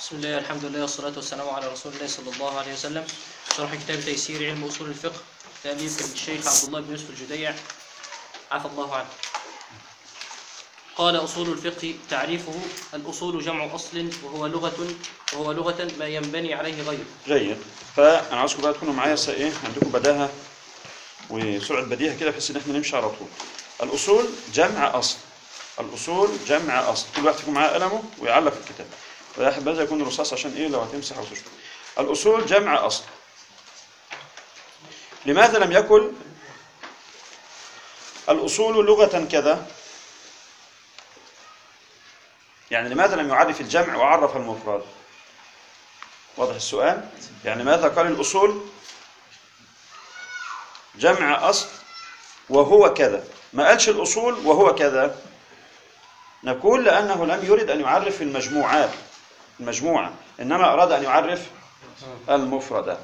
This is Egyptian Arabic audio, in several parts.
بسم الله الحمد لله والصلاة والسلام على رسول الله صلى الله عليه وسلم شرح كتاب تيسير علم أصول الفقه تأليف الشيخ عبد الله بن يوسف الجديع عفى الله عنه قال أصول الفقه تعريفه الأصول جمع أصل وهو لغة وهو لغة ما ينبني عليه غيره جيد فانا عاوزكم بقى تكونوا معايا س- ايه عندكم بداهه وسرعه بديهه كده بحيث ان احنا نمشي على طول الاصول جمع اصل الاصول جمع اصل كل واحد فيكم معاه قلمه ويعلق في الكتاب ولا حبذا يكون رصاص عشان ايه لو هتمسح او تشطب الاصول جمع اصل لماذا لم يكن الاصول لغه كذا يعني لماذا لم يعرف الجمع وعرف المفرد واضح السؤال يعني ماذا قال الأصول جمع أصل وهو كذا ما قالش الأصول وهو كذا نقول لأنه لم يرد أن يعرف المجموعات المجموعة إنما أراد أن يعرف المفردات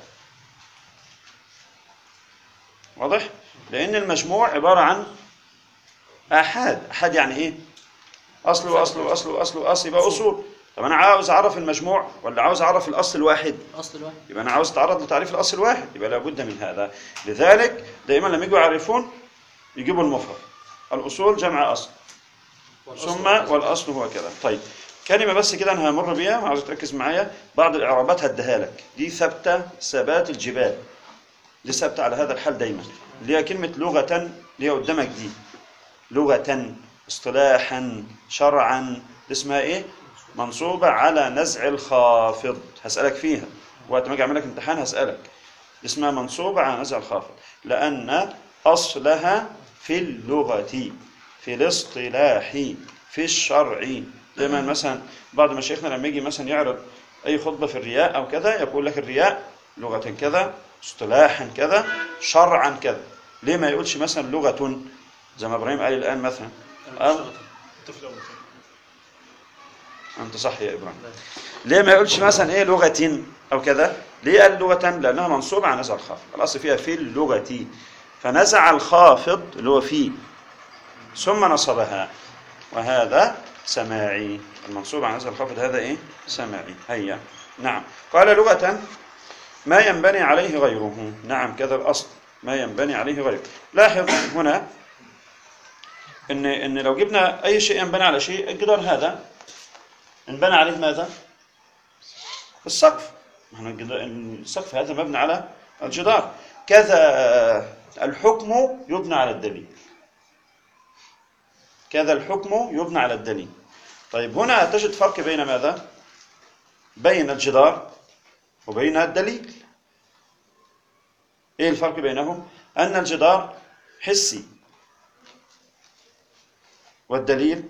واضح لأن المجموع عبارة عن آحاد آحاد يعني إيه أصل وأصل وأصل وأصل وأصل يبقى أصول طب أنا عاوز أعرف المجموع ولا عاوز أعرف الأصل الواحد أصل الواحد يبقى انا عاوز اتعرض لتعريف الاصل الواحد يبقى لابد من هذا لذلك دائما لما يجوا يعرفون يجيبوا المفرد الاصول جمع اصل ثم والاصل هو كذا طيب كلمه بس كده انا همر بيها عاوز تركز معايا بعض الاعرابات هديها لك دي ثابته ثبات الجبال دي ثابته على هذا الحال دايما اللي هي كلمه لغه اللي هي قدامك دي لغه اصطلاحا شرعا دي اسمها ايه منصوبه على نزع الخافض هسالك فيها وقت ما اجي اعمل لك امتحان هسالك دي اسمها منصوبه على نزع الخافض لان اصلها في اللغه في الاصطلاح في الشرع دايما مثلا بعض مشايخنا لما يجي مثلا يعرض اي خطبه في الرياء او كذا يقول لك الرياء لغه كذا اصطلاحا كذا شرعا كذا ليه ما يقولش مثلا لغه زي ما ابراهيم قال الان مثلا أو انت صح يا ابراهيم ليه ما يقولش مثلا ايه لغه او كذا ليه قال لغه لانها منصوبه على نزع الخافض الاصل فيها في اللغه فنزع الخافض اللي هو فيه ثم نصبها وهذا سماعي المنصوب على نزع الخافض هذا ايه سماعي هيا نعم قال لغه ما ينبني عليه غيره نعم كذا الاصل ما ينبني عليه غيره لاحظ هنا ان ان لو جبنا اي شيء ينبني على شيء الجدار هذا انبنى عليه ماذا السقف ما احنا الجدار- السقف هذا مبني على الجدار كذا الحكم يبنى على الدليل كذا الحكم يبنى على الدليل طيب هنا تجد فرق بين ماذا بين الجدار وبين الدليل ايه الفرق بينهم ان الجدار حسي والدليل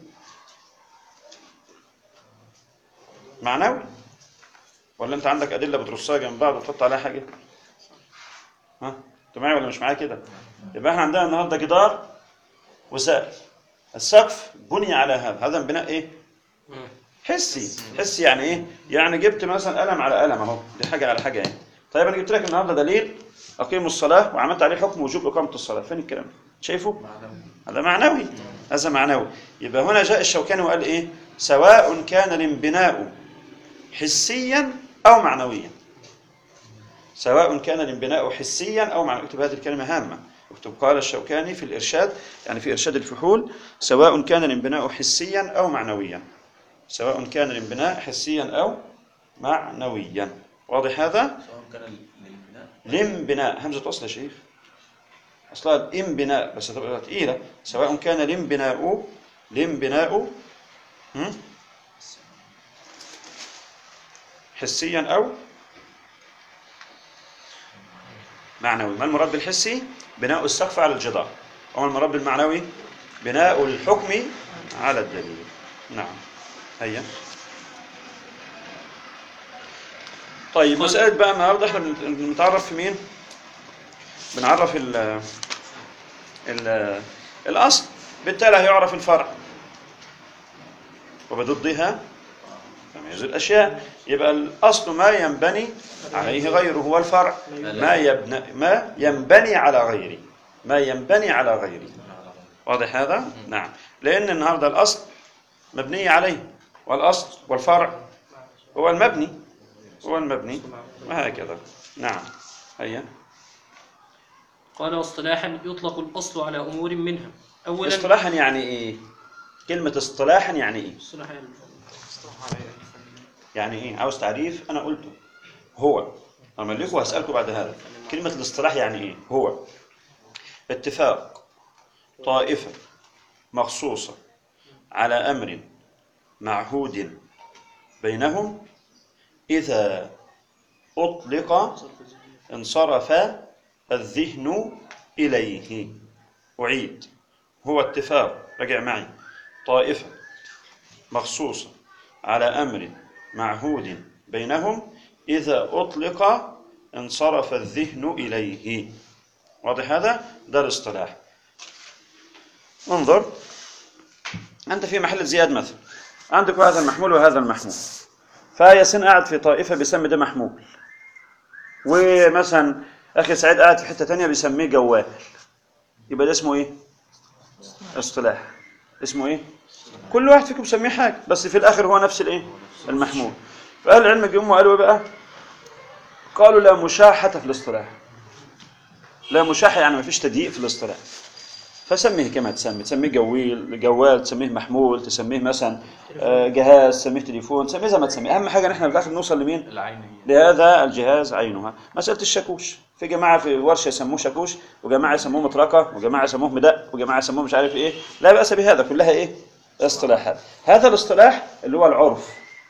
معنوي ولا انت عندك ادله بترصها جنب بعض وتحط عليها حاجه ها انت معايا ولا مش معايا كده يبقى احنا عندنا النهارده جدار وسقف السقف بني على هذا هذا بناء ايه حسي حسي يعني ايه يعني جبت مثلا قلم على قلم اهو دي حاجه على حاجه يعني طيب انا جبت لك النهارده دليل اقيموا الصلاه وعملت عليه حكم وجوب اقامه الصلاه فين الكلام ده شايفه هذا معنوي هذا معنوي يبقى هنا جاء الشوكاني وقال ايه سواء كان الانبناء حسيا او معنويا سواء كان الانبناء حسيا او معنويا اكتب هذه الكلمه هامه اكتب قال الشوكاني في الارشاد يعني في ارشاد الفحول سواء كان الانبناء حسيا او معنويا سواء كان الانبناء حسيا او معنويا واضح هذا سواء كان الانبناء الانبناء همزه وصل يا شيخ اصلها الانبناء بس هتبقى تقيله سواء كان الانبناء الانبناء هم؟ حسيا او معنوي ما المراد بالحسي بناء السقف على الجدار وما المراد بالمعنوي بناء الحكم على الدليل نعم هيا طيب قل- مسألة بقى النهارده احنا بنت- بنتعرف في مين؟ بنعرف ال ال الأصل بالتالي هيعرف الفرع وبضدها تمييز الأشياء يبقى الأصل ما ينبني عليه غيره هو الفرع ما يبنى ما ينبني على غيره ما ينبني على غيره واضح هذا؟ نعم لأن النهارده الأصل مبني عليه والأصل والفرع هو المبني هو المبني وهكذا نعم هيا قال واصطلاحا يطلق الأصل على أمور منها أولا اصطلاحا يعني ايه كلمة اصطلاحا يعني ايه اصطلاحا يعني يعني ايه عاوز تعريف انا قلته هو املكه وهسألكم بعد هذا كلمة الاصطلاح يعني ايه هو اتفاق طائفة مخصوصة على امر معهود بينهم اذا اطلق انصرف الذهن اليه اعيد هو اتفاق رجع معي طائفة مخصوصة على أمر معهود بينهم إذا أطلق انصرف الذهن إليه واضح هذا؟ ده الاصطلاح انظر أنت في محل زياد مثلا عندك هذا المحمول وهذا المحمول فياسين قاعد في طائفة بيسمي ده محمول ومثلا أخي سعيد قاعد في حتة تانية بيسميه جوال يبقى ده اسمه إيه؟ اصطلاح اسمه ايه كل واحد فيكم بيسميه حاجه بس في الاخر هو نفس الايه المحمول فاهل العلم جم قالوا ايه بقى قالوا لا مشاحه في الاصطلاح لا مشاحه يعني ما فيش تضييق في الاصطلاح فسميه كما تسمي تسميه جويل جوال تسميه محمول تسميه مثلا آه، جهاز تسميه تليفون تسميه زي ما تسميه اهم حاجه ان احنا في الاخر نوصل لمين العينية لهذا الجهاز عينها مسألة الشاكوش في جماعة في ورشة يسموه شاكوش وجماعة يسموه مطرقة وجماعة يسموه مدق وجماعة يسموه مش عارف ايه لا بأس بهذا كلها ايه اصطلاحات هذا الاصطلاح اللي هو العرف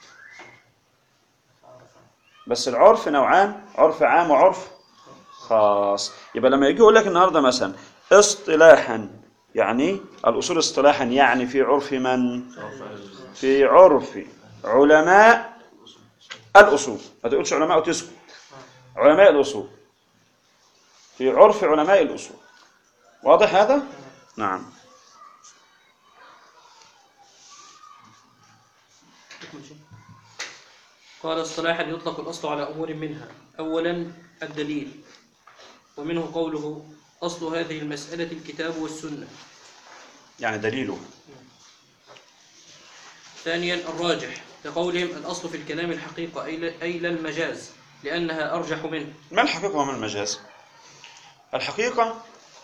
بس العرف نوعان عرف عام وعرف خاص يبقى لما يجي يقول لك النهارده مثلا اصطلاحا يعني الاصول اصطلاحا يعني في عرف من في عرف علماء الأصول ما تقولش علماء وتسكت علماء الأصول في عرف علماء الأصول واضح هذا؟ نعم قال اصطلاحا يطلق الأصل على أمور منها أولا الدليل ومنه قوله أصل هذه المسألة الكتاب والسنة يعني دليله ثانيا الراجح لقولهم الأصل في الكلام الحقيقة أي لا- أي لا المجاز لأنها أرجح منه ما الحقيقة وما المجاز؟ الحقيقة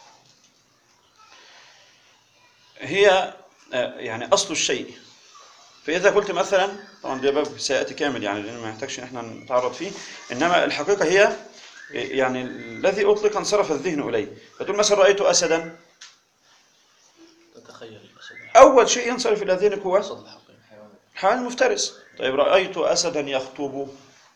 هي آه، يعني أصل الشيء فإذا قلت مثلا طبعا ده باب سيأتي كامل يعني لأنه ما يحتاجش إن احنا نتعرض فيه إنما الحقيقة هي يعني الذي أطلق انصرف الذهن إليه فتقول مثلا رأيت أسدا تتخيل الأسد أول شيء ينصرف إلى ذهنك هو الأسد الحقيقي حيوان حيوان مفترس طيب رأيت أسدا يخطب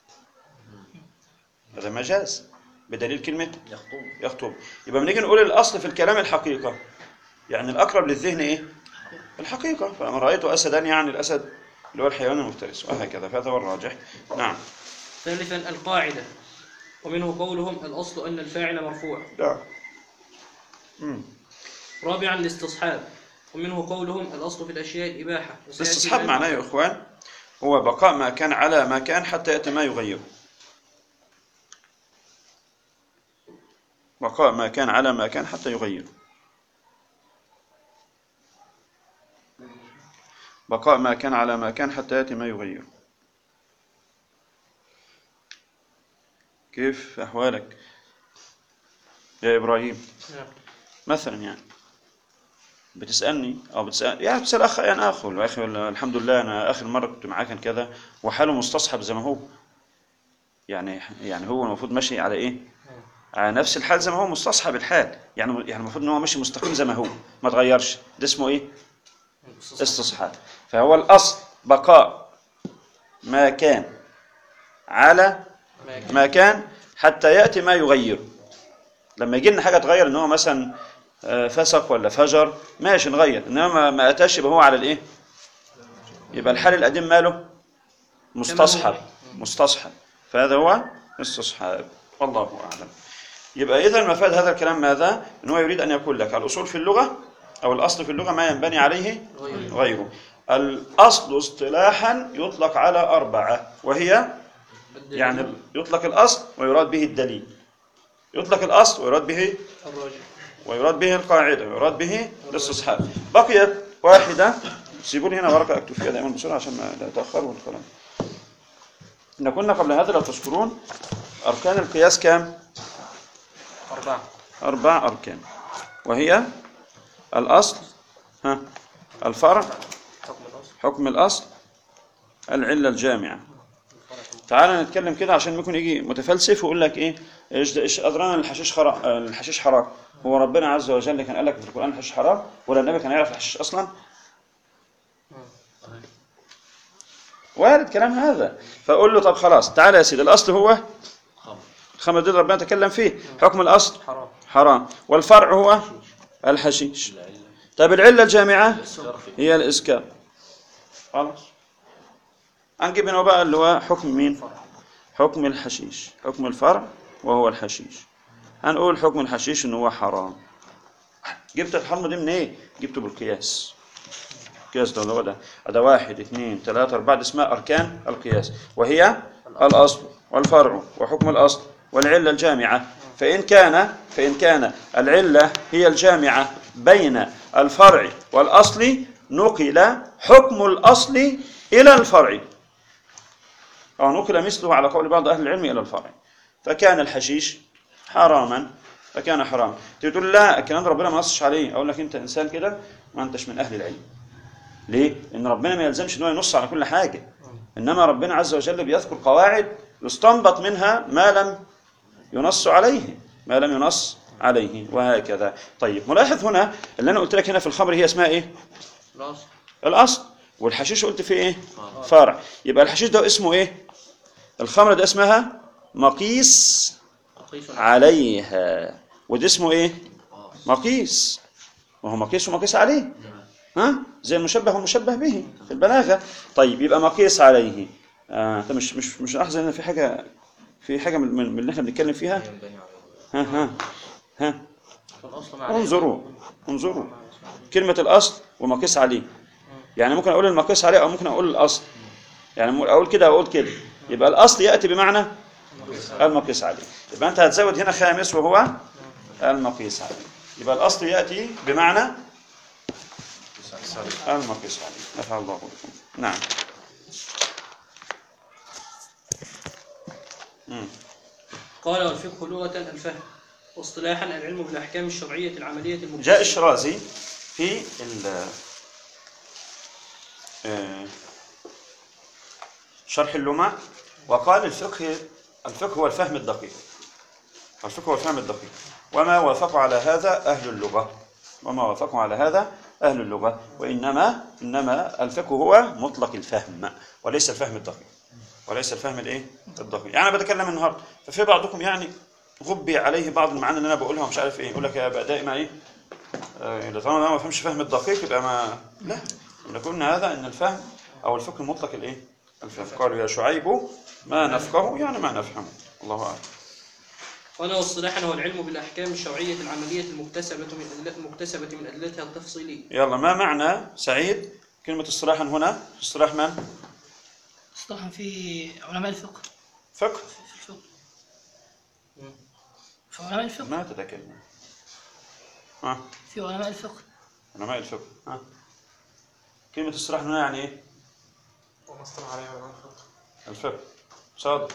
هذا مجاز بدليل كلمة يخطب يخطب يبقى بنيجي نقول الأصل في الكلام الحقيقة يعني الأقرب للذهن إيه؟ الحقيقة فلما رأيت أسدا يعني الأسد اللي هو الحيوان المفترس وهكذا فهذا هو الراجح نعم ثالثا القاعدة ومنه قولهم الأصل أن الفاعل مرفوع نعم مم. رابعا الاستصحاب ومنه قولهم الأصل في الأشياء الإباحة وسيأتي الاستصحاب الآن- معناه يا إخوان هو بقاء ما كان على ما كان حتى يأتي ما يغيره بقاء ما كان على ما كان حتى يغيره بقاء ما كان على ما كان حتى يأتي ما يغيره كيف أحوالك يا إبراهيم نعم. مثلا يعني بتسألني أو بتسأل يعني بتسأل أخ يعني أخو يا أخي والله الحمد لله أنا آخر مرة كنت معاه كان كذا وحاله مستصحب زي ما هو يعني يعني هو المفروض ماشي على إيه؟ على نفس الحال زي ما هو مستصحب الحال يعني يعني المفروض إن هو ماشي مستقيم زي ما هو ما اتغيرش ده اسمه إيه؟ استصحاب فهو الأصل بقاء ما كان على ما كان. ما كان حتى يأتي ما يغيره لما يجي لنا حاجة تغير ان هو مثلا آه، فسق ولا فجر ماشي نغير انما ما- ما اتاش يبقى هو على الايه يبقى الحال القديم ماله مستصحب مستصحب فهذا هو استصحاب والله اعلم يبقى اذا مفاد هذا الكلام ماذا ان هو يريد ان يقول لك الاصول في اللغه او الاصل في اللغه ما ينبني عليه غيره. غيره الاصل اصطلاحا يطلق على اربعه وهي الدليل يعني يطلق الأصل ويراد به الدليل يطلق الأصل ويراد به الراجح ويراد به القاعدة ويراد به الاستصحاب بقيت واحدة سيبوا لي هنا ورقة أكتب فيها دائما بسرعة عشان ما لا أتأخر والكلام احنا كنا قبل هذا لو تذكرون أركان القياس كام؟ أربعة أربع أركان وهي الأصل ها الفرع حكم الأصل حكم الأصل العلة الجامعة تعال نتكلم كده عشان ممكن يجي متفلسف ويقول لك ايه ايش ايش ادرانا الحشيش حرام الحشيش حرام هو ربنا عز وجل كان قال لك في القرآن الحشيش حرام ولا النبي كان يعرف الحشيش اصلا وارد كلام هذا فاقول له طب خلاص تعالى يا سيدي الاصل هو الخمر دي اللي ربنا تكلم فيه حكم الاصل حرام حرام والفرع هو الحشيش طيب العلة الجامعة هي الإسكار خلاص هنجيب هنا بقى اللي هو حكم مين حكم الحشيش حكم الفرع وهو الحشيش هنقول حكم الحشيش ان هو حرام جبت الحرم دي من ايه جبته بالقياس القياس ده اللي هو ده ده واحد اثنين ثلاثة أربعة دي اسمها أركان القياس وهي الأصل والفرع وحكم الأصل والعلة الجامعة فإن كان فإن كان العلة هي الجامعة بين الفرع والأصل نقل حكم الأصل إلى الفرع أو نقل مثله على قول بعض أهل العلم إلى الفرع فكان الحشيش حراما فكان حرام تقول لا الكلام ده ربنا ما نصش عليه أقول لك أنت إنسان كده ما أنتش من أهل العلم ليه؟ إن ربنا ما يلزمش إن هو ينص على كل حاجة إنما ربنا عز وجل بيذكر قواعد يستنبط منها ما لم ينص عليه ما لم ينص عليه وهكذا طيب ملاحظ هنا اللي أنا قلت لك هنا في الخمر هي اسمها إيه؟ الأصل الأصل والحشيش قلت فيه إيه؟ فرع يبقى الحشيش ده اسمه إيه؟ الخمر ده اسمها مقيس قيس عليها وده اسمه إيه؟ مقيس وهو مقيس ومقيس عليه ها زي المشبه والمشبه به في البلاغه طيب يبقى مقيس عليه آه انت مش مش مش احزن ان في حاجه في حاجه من, من من اللي احنا بنتكلم فيها ها ها ها الأصل معناه انظروا انظروا كلمه الاصل ومقيس عليه يعني ممكن اقول المقيس عليه او ممكن اقول الاصل يعني مو- اقول كده او اقول كده يبقى الاصل ياتي بمعنى المقيس عليه يبقى انت هتزود هنا خامس وهو المقيس عليه يبقى الاصل ياتي بمعنى المقيس عليه نفع الله بكم نعم مم. قال والفقه لغة الفهم واصطلاحا العلم بالأحكام الشرعية العملية المكتسبة جاء الشرازي في ال- آه، شرح اللمع وقال الفقه الفقه هو الفهم الدقيق الفقه هو الفهم الدقيق وما وافقوا على هذا أهل اللغة وما وافقوا على هذا أهل اللغة وإنما إنما الفقه هو مطلق الفهم وليس الفهم الدقيق وليس الفهم الايه الدقيق يعني انا بتكلم النهارده ففي بعضكم يعني غبي عليه بعض المعاني اللي انا بقولها ومش عارف ايه يقول لك يبقى دائما ايه آه، اذا طالما أنا ما فهمش فهم الدقيق يبقى ما لا نقول هذا ان الفهم او الفقه المطلق الايه الفهم قالوا يا شعيب ما نفقه يعني ما نفهم الله اعلم قال واصطلاحا هو العلم بالأحكام الشرعية العملية المكتسبة من أدلة المكتسبة من أدلتها التفصيلية يلا ما معنى سعيد كلمة اصطلاحا هنا اصطلاح من اصطلاحا في علماء الفقه فقه في الفقه في علماء الفقه ما تتكلم ها في علماء الفقه علماء الفقه ها كلمة اصطلاح هنا يعني ايه وما اصطلح عليه علماء الفقه الفقه صادق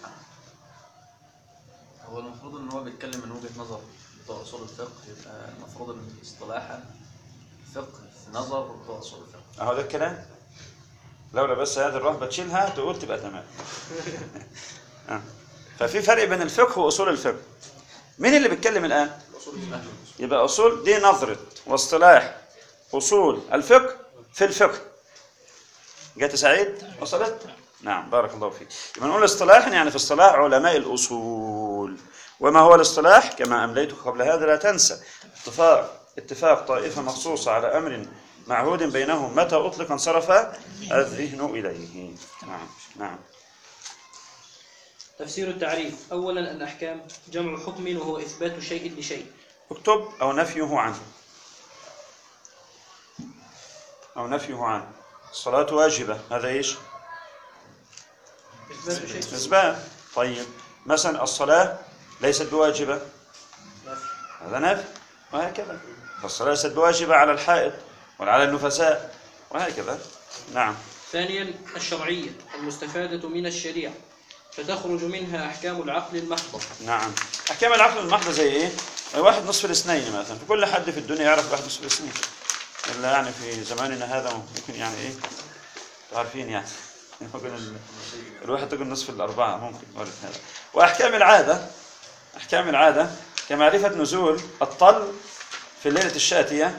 هو المفروض ان هو بيتكلم من وجهة نظر بتوع اصول الفقه يبقى المفروض ان اصطلاحا فقه في نظر بتوع اصول الفقه اهو ده الكلام لولا بس هذه الرهبة تشيلها تقول تبقى تمام آه. ففي فرق بين الفقه واصول الفقه مين اللي بيتكلم الان اصول الفهم يبقى اصول دي نظرة واصطلاح اصول الفقه في الفقه جات سعيد وصلت نعم بارك الله فيك يبقى نقول اصطلاحا يعني في اصطلاح علماء الاصول وما هو الاصطلاح كما امليتك قبل هذا لا تنسى اتفاق اتفاق طائفه مخصوصه على امر معهود بينهم متى اطلق انصرف الذهن اليه نعم نعم تفسير التعريف أولا الأحكام جمع حكم وهو إثبات شيء لشيء اكتب او نفيه عنه او نفيه عنه الصلاه واجبه هذا ايش إثبات شيء إثبات طيب مثلا الصلاة ليست بواجبة نفي. هذا نفي وهكذا فالصلاة ليست بواجبة على الحائط ولا على النفساء وهكذا نعم ثانيا الشرعية المستفادة من الشريعة فتخرج منها أحكام العقل المحضة نعم احكام العقل المحضه زي ايه واحد نصف الاثنين مثلا في كل حد في الدنيا يعرف واحد نصف الاثنين الا يعني في زماننا هذا ممكن يعني ايه عارفين يعني ممكن ال- الواحد تقول نصف الاربعه ممكن وارد هذا واحكام العاده احكام العاده كمعرفه نزول الطل في الليله الشاتيه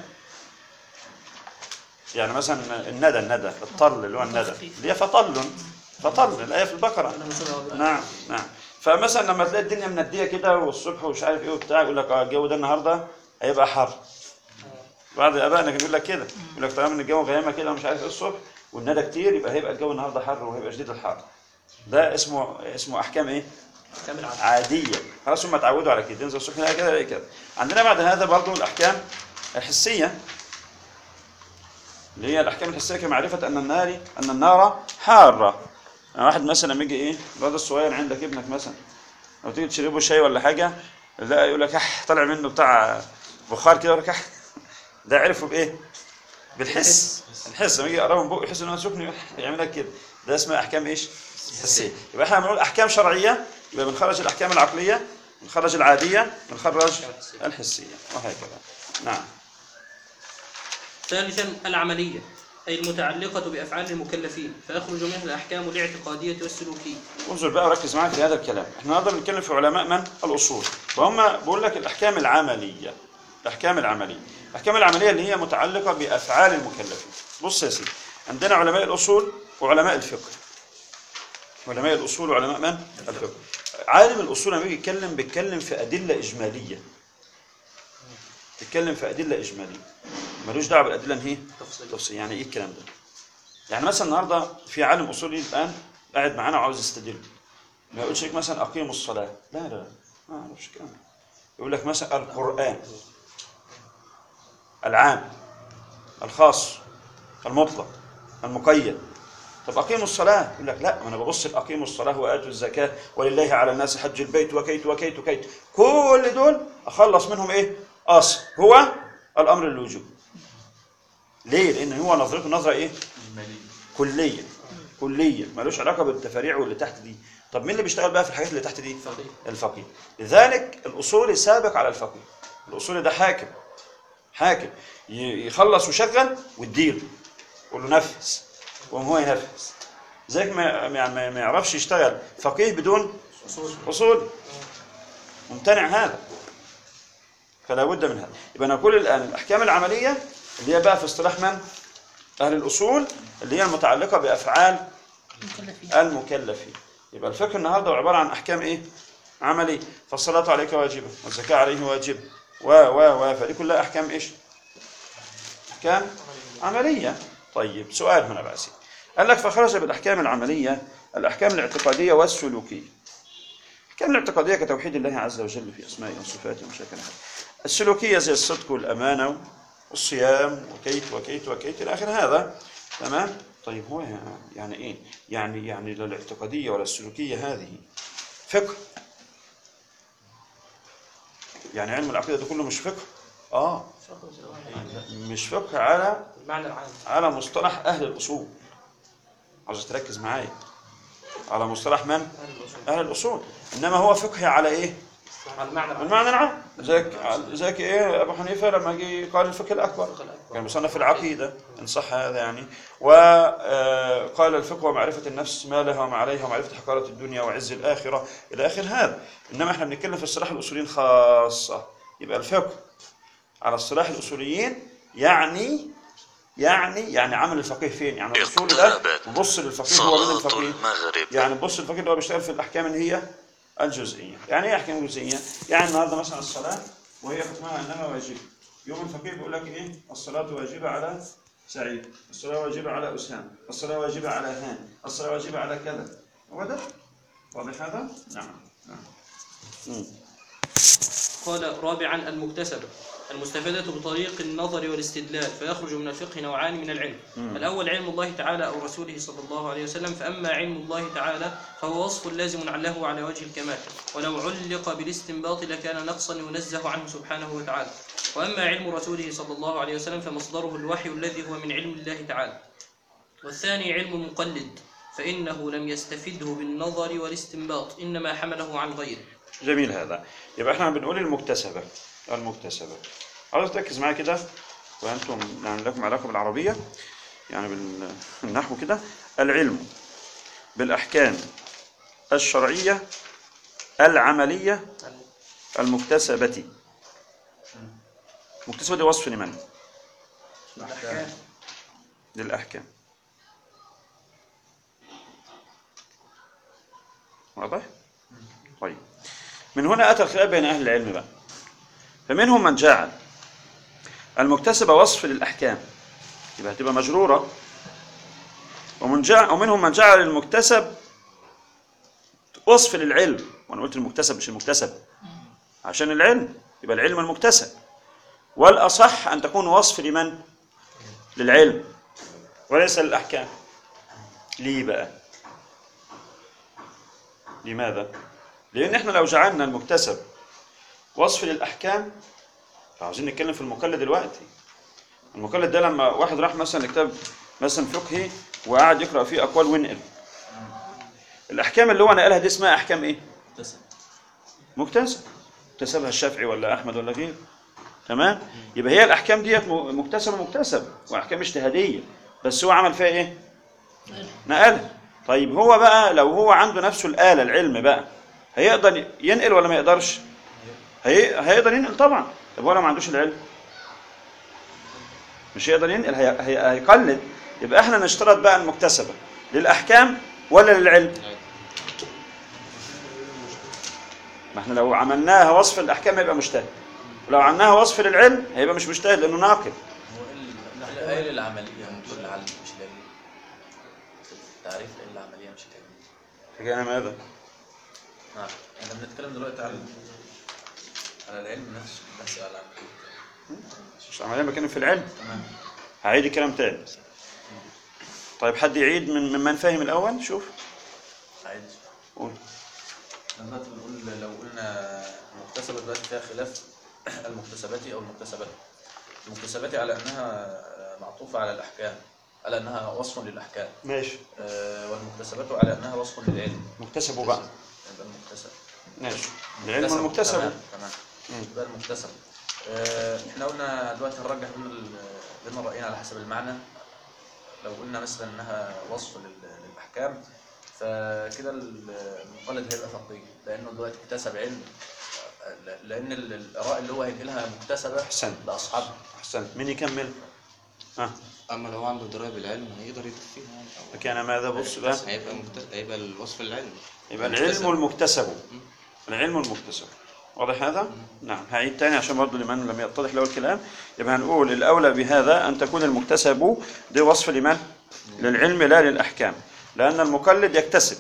يعني مثلا الندى الندى الطل اللي هو الندى اللي هي فطل فطل الايه في البقره نعم نعم فمثلا لما تلاقي الدنيا منديه كده والصبح ومش عارف ايه وبتاع يقول لك اه الجو ده النهارده هيبقى حر بعض ابائنا كان يقول لك كده يقول لك طالما ان الجو غيامه كده ومش عارف ايه الصبح والندى كتير يبقى هيبقى الجو النهارده حر وهيبقى شديد الحر ده اسمه اسمه احكام ايه أحكام العقل عاديه خلاص هم اتعودوا على كده ينزل الصبح يلاقي كده يلاقي كده عندنا بعد هذا برضو الاحكام الحسيه اللي هي الاحكام الحسيه كمعرفه ان النار ان النار حاره يعني واحد مثلا لما يجي ايه الواد الصغير عندك ابنك مثلا لو تيجي تشربه شاي ولا حاجه لا يقول لك اح طلع منه بتاع بخار كده يقول لك اح ده عرفه بايه؟ بالحس الحس لما يجي يقربه من بقه يحس ان هو سخن يعمل لك كده ده اسمها احكام ايش؟ حسيه يبقى احنا بنقول احكام شرعيه يبقى بنخرج الاحكام العقليه بنخرج العاديه بنخرج الحسيه وهكذا نعم ثالثا العملية أي المتعلقة بأفعال المكلفين فيخرج منها الأحكام الاعتقادية والسلوكية انظر بقى وركز معايا في هذا الكلام احنا نقدر نتكلم في علماء من الاصول فهم بقول لك الاحكام العمليه الاحكام العمليه الاحكام العمليه اللي هي متعلقه بافعال المكلفين بص يا سيدي عندنا علماء الاصول وعلماء الفقه علماء الاصول وعلماء من الفقه عالم الاصول لما يجي يتكلم بيتكلم في ادله اجماليه بيتكلم في ادله اجماليه ملوش دعوه بالادله ان هي تفصيل تفصيل يعني ايه الكلام ده يعني مثلا النهارده في عالم اصولي الان قاعد معانا وعاوز يستدل ما يقولش لك مثلا اقيموا الصلاه لا لا لا ما اعرفش الكلام ده يقول لك مثلا القران العام الخاص المطلق المقيد طب اقيموا الصلاه يقول لك لا ما انا ببص لاقيموا الصلاه واتوا الزكاه ولله على الناس حج البيت وكيت وكيت وكيت كل دول اخلص منهم ايه اصل هو الامر للوجوب ليه لان هو نظرته نظره ايه المالي كليه كليه ملوش علاقه بالتفاريع واللي تحت دي طب مين اللي بيشتغل بقى في الحاجات اللي تحت دي الفقيه. الفقيه لذلك الاصولي سابق على الفقيه الاصولي ده حاكم حاكم ي- يخلص ويشغل ويديله يقول له نفذ وقوم هو ينفذ زيك ما يعني ما- ما يعرفش يشتغل فقيه بدون أصول اصول ممتنع هذا فلا بد من هذا يبقى نقول الان الاحكام العمليه اللي هي بقى في اصطلاح من اهل الاصول اللي هي المتعلقه بافعال مكلفين المكلفين يبقى الفقه النهارده عباره عن احكام ايه عمليه فالصلاه عليك واجبه والزكاه عليه واجبه و و و فدي كلها احكام ايش احكام عمليه طيب سؤال هنا بقى سيدي. قال لك فخرج بالاحكام العمليه الاحكام الاعتقاديه والسلوكيه الاحكام الاعتقاديه كتوحيد الله عز وجل في اسمائه وصفاته ومشاكل هذا السلوكيه زي الصدق والامانه والصيام وكيت وكيت وكيت الى اخر هذا تمام طيب هو يعني ايه يعني يعني لا الاعتقاديه ولا السلوكيه هذه فقه يعني علم العقيده ده كله مش فقه اه مش فقه على المعنى العام على مصطلح اهل الاصول عاوز تركز معايا على مصطلح من اهل الاصول انما هو فقه على ايه على المعنى العام المعنى العام زيك زيك ايه ابو حنيفه لما جه قال الفقه الاكبر كان مصنف في العقيده ان صح هذا يعني وقال الفقه ومعرفه النفس ما لها وما عليها ومعرفه حقاره الدنيا وعز الاخره الى اخر هذا انما احنا بنتكلم في اصطلاح الاصوليين خاصه يبقى الفقه على اصطلاح الاصوليين يعني يعني يعني عمل الفقيه فين يعني الاصول ده اقتربت نبص للفقيه هو مين صلاة الفقيه المغرب يعني بص الفقيه اللي هو بيشتغل في الاحكام اللي هي الجزئيه يعني ايه احكام جزئيه يعني النهارده مثلا الصلاه وهي حكمها انها واجبه يوم الفقيه بيقول لك ايه الصلاه واجبه على سعيد الصلاه واجبه على اسامه الصلاه واجبه على هان الصلاه واجبه على كذا هو ده واضح هذا نعم نعم مم. قال رابعا المكتسبة المستفادة بطريق النظر والاستدلال فيخرج من الفقه نوعان من العلم الأول علم الله تعالى أو رسوله صلى الله عليه وسلم فأما علم الله تعالى فهو وصف لازم له على وجه الكمال ولو علق بالاستنباط لكان نقصا ينزه عنه سبحانه وتعالى وأما علم رسوله صلى الله عليه وسلم فمصدره الوحي الذي هو من علم الله تعالى والثاني علم المقلد فإنه لم يستفده بالنظر والاستنباط إنما حمله عن غيره جميل هذا يبقى احنا بنقول المكتسبة المكتسبة عاوز تركز معايا كده وانتم يعني لكم علاقة بالعربية يعني بال- بالنحو كده العلم بالأحكام الشرعية العملية المكتسبة مكتسبة دي وصف لمن؟ الأحكام للأحكام واضح؟ طيب من هنا أتى الخلاف بين أهل العلم بقى فمنهم من جعل المكتسبة وصف للأحكام يبقى هتبقى مجرورة ومن جعل ومنهم من جعل المكتسب وصف للعلم وأنا قلت المكتسب مش المكتسب عشان العلم يبقى العلم المكتسب والأصح أن تكون وصف لمن؟ للعلم وليس للأحكام ليه بقى لماذا لأن احنا لو جعلنا المكتسب وصف للأحكام فعاوزين نتكلم في المقلد دلوقتي المقلد ده لما واحد راح مثلا كتاب مثلا فقهي وقعد يقرأ فيه أقوال ونقل الأحكام اللي هو نقلها دي اسمها أحكام إيه؟ مكتسب مكتسب اكتسبها الشافعي ولا احمد ولا غيره تمام يبقى هي الاحكام ديت م- مكتسبه مكتسب واحكام اجتهاديه بس هو عمل فيها ايه نقلها طيب هو بقى لو هو عنده نفسه الاله العلم بقى هيقدر ينقل ولا ما يقدرش هي... هيقدر ينقل طبعا طب هو لو ما عندوش العلم مش هيقدر ينقل هي... هي... هيقلد يبقى احنا نشترط بقى المكتسبه للاحكام ولا للعلم ما احنا لو عملناها وصف الاحكام هيبقى مجتهد ولو عملناها وصف للعلم هيبقى مش مجتهد لانه ناقل هو ال- الآية العملية مش العلم مش العلم تعريف الآية العملية مش العلم حكينا ماذا نعم احنا بنتكلم دلوقتي على على العلم نفسه بس على العملية مش عمليا بتكلم في العلم تمام هعيد الكلام تاني طيب حد يعيد من ممن فاهم الاول شوف عادي قول احنا دلوقتي بنقول لو قلنا المكتسبة دلوقتي فيها خلاف المكتسبات او المكتسبات المكتسبات على انها معطوفة على الاحكام على انها وصف للاحكام ماشي آه، والمكتسبات على انها وصف للعلم مكتسبه بقى يبقى المكتسب ماشي العلم تمام المكتسب تمام مم. يبقى المكتسب آه، احنا قلنا دلوقتي هنرجح بين ال- بين الرايين على حسب المعنى لو قلنا مثلا انها وصف لل- للاحكام فكده ال- المقلد هيبقى فقيه لانه دلوقتي اكتسب علم آه، لان ال- الاراء اللي هو هينقلها مكتسبه أحسنت. لاصحابها احسنت مين يكمل ها اما لو عنده درايه بالعلم هيقدر يكفيها يعني أو فكان ماذا بص بقى هيبقى مكت... هيبقى الوصف العلمي يبقى مكتسب. العلم المكتسب العلم المكتسب واضح هذا؟ نعم هعيد تاني عشان برضه لمن لم يتضح له الكلام يبقى هنقول الأولى بهذا أن تكون المكتسب ده وصف لمن؟ للعلم لا للأحكام لأن المقلد يكتسب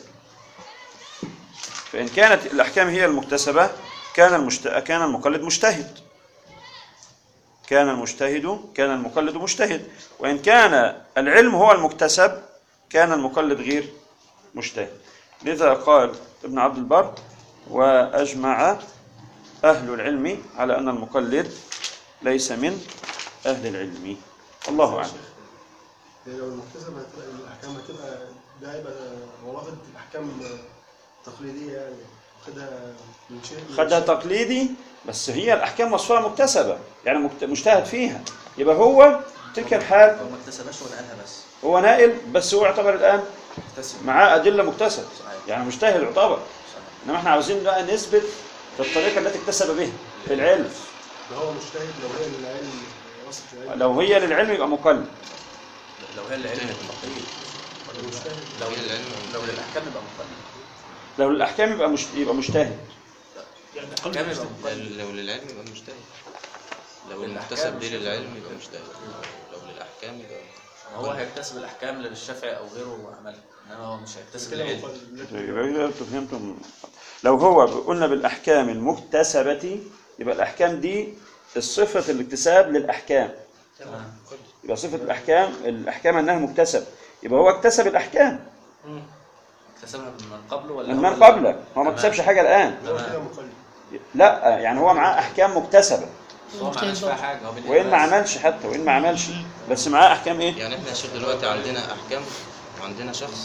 فإن كانت الأحكام هي المكتسبة كان المشت... كان المقلد مجتهد كان المجتهد كان المقلد مجتهد وإن كان العلم هو المكتسب كان المقلد غير مجتهد لذا قال ابن عبد البر وأجمع أهل العلم على أن المقلد ليس من أهل العلم الله أعلم يعني لو المكتسب هتبقى الاحكام هتبقى ده هيبقى هو واخد الاحكام تقليديه يعني واخدها من شيء من خدها شيء. تقليدي بس هي الأحكام وصفها مكتسبة يعني مكت- مجتهد فيها يبقى هو تلك الحال هو ما اكتسبهاش ونقلها بس هو نائل بس هو يعتبر الآن اكتسب معاه أدلة مكتسبة صحيح يعني مجتهد يعتبر صحيح. إنما احنا عاوزين بقى نثبت في الطريقة التي اكتسب بها في العلم ده هو مجتهد لو هي العلم وصف العلم لو هي للعلم يبقى مقلد لو هي العلم التقليد مجتهد لو هي العلم لو للاحكام يبقى مقلد لو الأحكام يبقى مش يبقى مجتهد الاحكام يبقى مقلد لو للعلم يبقى مجتهد لو للأحكام المكتسب مش دي للعلم يبقى مجتهد لو للاحكام يبقى هو هيكتسب الاحكام للشافعي او غيره وعملها انما هو مش هيكتسب كده العلم مقلد. يبقى كده انتوا فهمتم لو هو قلنا بالأحكام المكتسبة يبقى الأحكام دي الصفة الاكتساب للأحكام تمام يبقى صفة الأحكام الأحكام أنها مكتسب يبقى هو اكتسب الأحكام اكتسبها من قبله ولا من هو من اللي- قبله هو ما تمام. اكتسبش حاجة الآن هو كده مقلد لا يعني هو معاه أحكام مكتسبة بس هو ما عملش فيها حاجه هو بين وإن ما الناس. عملش حتى وإن ما عملش بس معاه أحكام إيه؟ يعني احنا يا شيخ دلوقتي عندنا احكام وعندنا شخص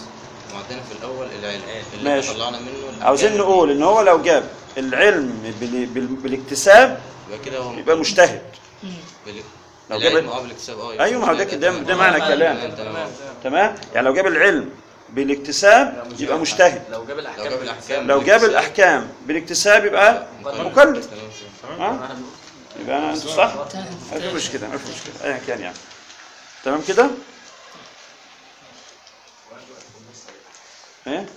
معدنا في الاول العلم اللي ماشي. احنا طلعنا منه الأحكام. عاوزين نقول ان هو لو جاب العلم بال- بال- بالاكتساب يبقى كده هو يبقى مجتهد بال- لو جاب العلم ال- اه بالاكتساب اه يبقى ايوه ما هو ده مجتهد. ده, ده معنى كلام تمام تمام تمام يعني لو جاب العلم بالاكتساب يبقى مجتهد لو جاب لو الاحكام جاب الاحكام لو جاب الاحكام بالاكتساب يبقى مكلف تمام ها يبقى انا انت صح ما في مشكله ما في مشكله ايا كان يعني تمام كده ايه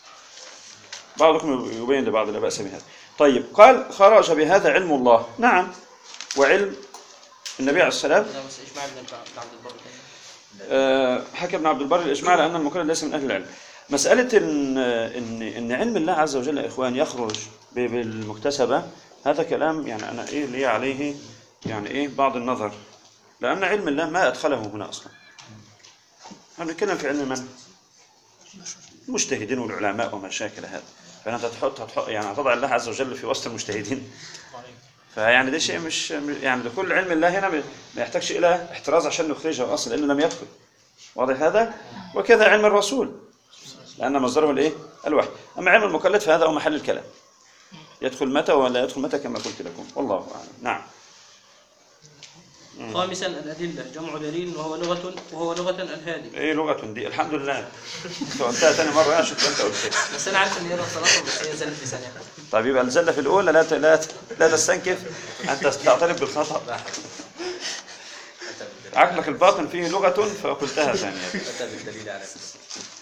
بعضكم يبين لبعض لا باس بهذا طيب قال خرج بهذا علم الله نعم وعلم النبي عليه السلام هذا بس اجماع ابن ابن عبد البر آه، حكى ابن عبد البر الاجماع لان المقلد ليس من اهل العلم مساله ان ان ان علم الله عز وجل يا اخوان يخرج ب- بالمكتسبه هذا كلام يعني انا ايه لي عليه يعني ايه بعض النظر لان علم الله ما ادخله هنا اصلا احنا بنتكلم في علم من المجتهدين والعلماء وما شاكل هذا فانت هتحط هتحط يعني هتضع الله عز وجل في وسط المجتهدين فيعني ده شيء مش يعني دخول علم الله هنا ما يحتاجش الى احتراز عشان نخرجه اصلا لانه لم يدخل واضح هذا وكذا علم الرسول لان مصدره الايه الوحي اما علم المكلف فهذا هو محل الكلام يدخل متى ولا يدخل متى كما قلت لكم والله اعلم نعم خامسا الأدلة جمع دليل وهو لغة وهو لغة الهادي ايه لغه دي الحمد لله انت قلتها ثاني مره انا شفت انت قلتها بس أنا عارف إن هي لغة صلاة بس هي زلت لساني طيب يبقى الزله في الاولى لا ت- لا ت- لا تستنكف ان تعترف بالخطا عقلك الباطن فيه لغه فقلتها ثانيه اتى بالدليل على اساس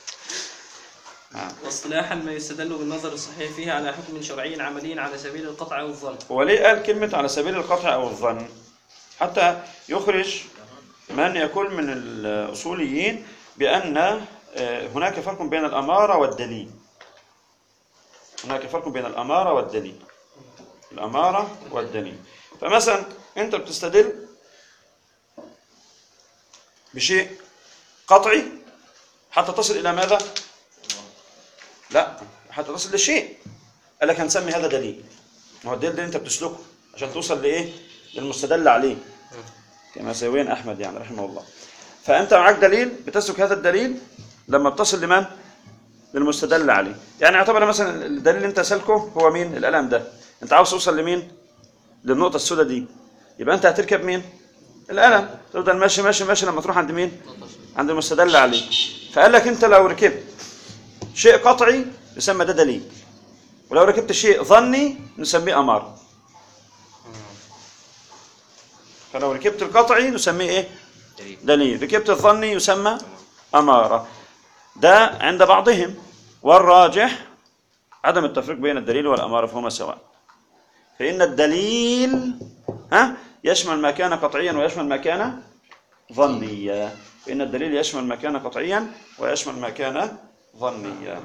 واصطلاحا ما يستدل بالنظر الصحيح فيه على حكم شرعي عملي على سبيل القطع أو الظن وليه قال كلمة على سبيل القطع أو الظن حتى يخرج من يكون من الأصوليين بأن آه، هناك فرق بين الأمارة والدليل هناك فرق بين الأمارة والدليل الأمارة والدليل فمثلا أنت بتستدل بشيء قطعي حتى تصل إلى ماذا؟ لا حتى تصل لشيء قال لك هنسمي هذا دليل ما هو الدليل ده انت بتسلكه عشان توصل لايه للمستدل عليه كما سيوين احمد يعني رحمه الله فانت معاك دليل بتسلك هذا الدليل لما بتصل لمن للمستدل عليه يعني اعتبر مثلا الدليل اللي انت سلكه هو مين القلم ده انت عاوز توصل لمين للنقطه السوداء دي يبقى انت هتركب مين القلم تفضل ماشي ماشي ماشي لما تروح عند مين عند المستدل عليه فقال لك انت لو ركبت شيء قطعي يسمى ده دليل ولو ركبت شيء ظني نسميه أمارة فلو ركبت القطعي نسميه إيه؟ دليل. دليل ركبت الظني يسمى أمارة ده عند بعضهم والراجح عدم التفريق بين الدليل والأمارة فهما سواء فإن الدليل ها يشمل ما كان قطعيا ويشمل ما كان ظنيا فإن الدليل يشمل ما كان قطعيا ويشمل ما كان ظنيا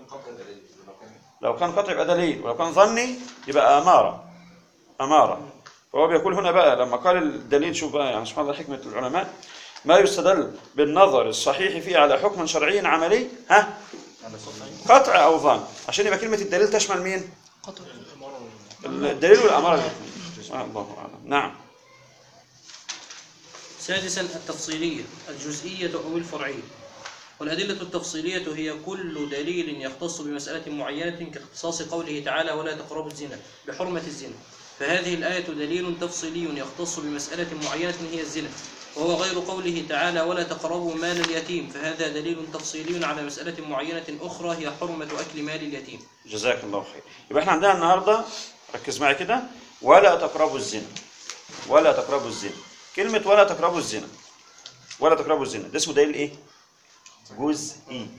لو كان قطعي يبقى دليل ولو كان ظني يبقى أمارة أمارة فهو بيقول هنا بقى لما قال الدليل شوف بقى يعني سبحان الله حكمة العلماء ما يستدل بالنظر الصحيح فيه على حكم شرعي عملي ها قطع أو ظن عشان يبقى كلمة الدليل تشمل مين قطع الدليل والأمارة الاثنين. آه، الله أعلم نعم سادسا التفصيلية الجزئية أو الفرعية والأدلة التفصيلية هي كل دليل يختص بمسألة معينة كاختصاص قوله تعالى ولا تقربوا الزنا بحرمة الزنا فهذه الآية دليل تفصيلي يختص بمسألة معينة هي الزنا وهو غير قوله تعالى ولا تقربوا مال اليتيم فهذا دليل تفصيلي على مسألة معينة أخرى هي حرمة أكل مال اليتيم جزاك الله خير يبقى احنا عندنا النهارده ركز معي كده ولا تقربوا الزنا ولا تقربوا الزنا كلمة ولا تقربوا الزنا ولا تقربوا الزنا ده اسمه دليل ايه؟ جزئي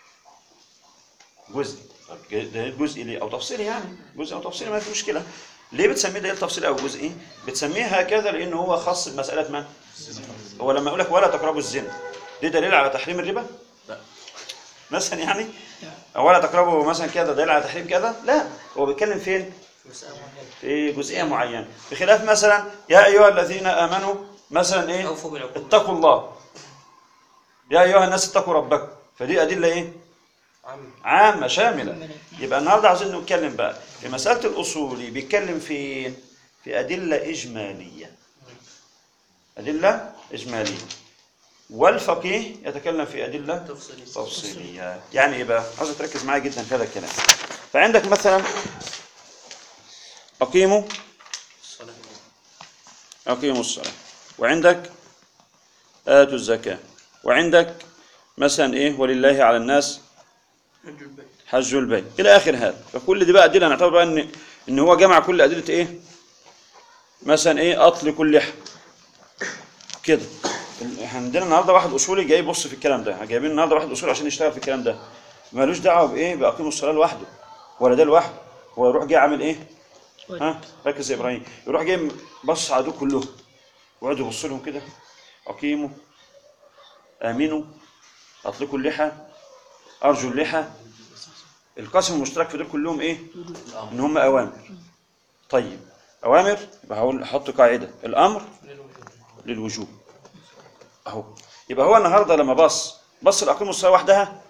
جزئي طب دليل جزئي ليه؟ او تفصيلي يعني جزئي او تفصيلي ما في مشكلة ليه بتسميه دليل تفصيلي او جزئي؟ بتسميه هكذا لانه هو خاص بمسألة من؟ هو لما يقول لك ولا تقربوا الزنا دي دليل على تحريم الربا؟ لا. مثلا يعني ولا تقربوا مثلا كذا دليل على تحريم كذا لا هو بيتكلم فين في جزئيه معينه بخلاف مثلا يا ايها الذين امنوا مثلا ايه أوفوا بالعقود اتقوا الله يا ايها الناس اتقوا ربكم فدي ادله ايه عم عامه شامله يبقى النهارده عاوزين نتكلم بقى في مساله الاصولي بيتكلم في في ادله اجماليه ادله اجماليه والفقيه يتكلم في أدلة تفصيلي تفصيلية يعني إيه بقى؟ عاوز تركز معايا جدا في هذا الكلام فعندك مثلا أقيموا الصلاة أقيموا الصلاة وعندك آتوا الزكاة وعندك مثلا إيه ولله على الناس حج البيت حج البيت إلى آخر هذا فكل دي بقى أدلة نعتبر بقى إن إن هو جمع كل أدلة إيه مثلا إيه أطلق اللحى كده ال- عندنا النهارده واحد أصولي جاي يبص في الكلام ده جايبين النهارده واحد أصولي عشان يشتغل في الكلام ده مالوش دعوة بإيه بأقيموا الصلاة لوحده ولا ده لوحده هو يروح جاي عامل إيه ها ركز يا ابراهيم يروح جاي بص على دول كلهم ويقعد يبص لهم كده اقيموا امنوا اطلقوا اللحى ارجوا اللحى القاسم المشترك في دول كلهم ايه ان هم اوامر طيب اوامر يبقى هقول احط قاعده الامر للوجوب اهو يبقى هو النهارده لما بص بص الاقيموا الصلاه وحدها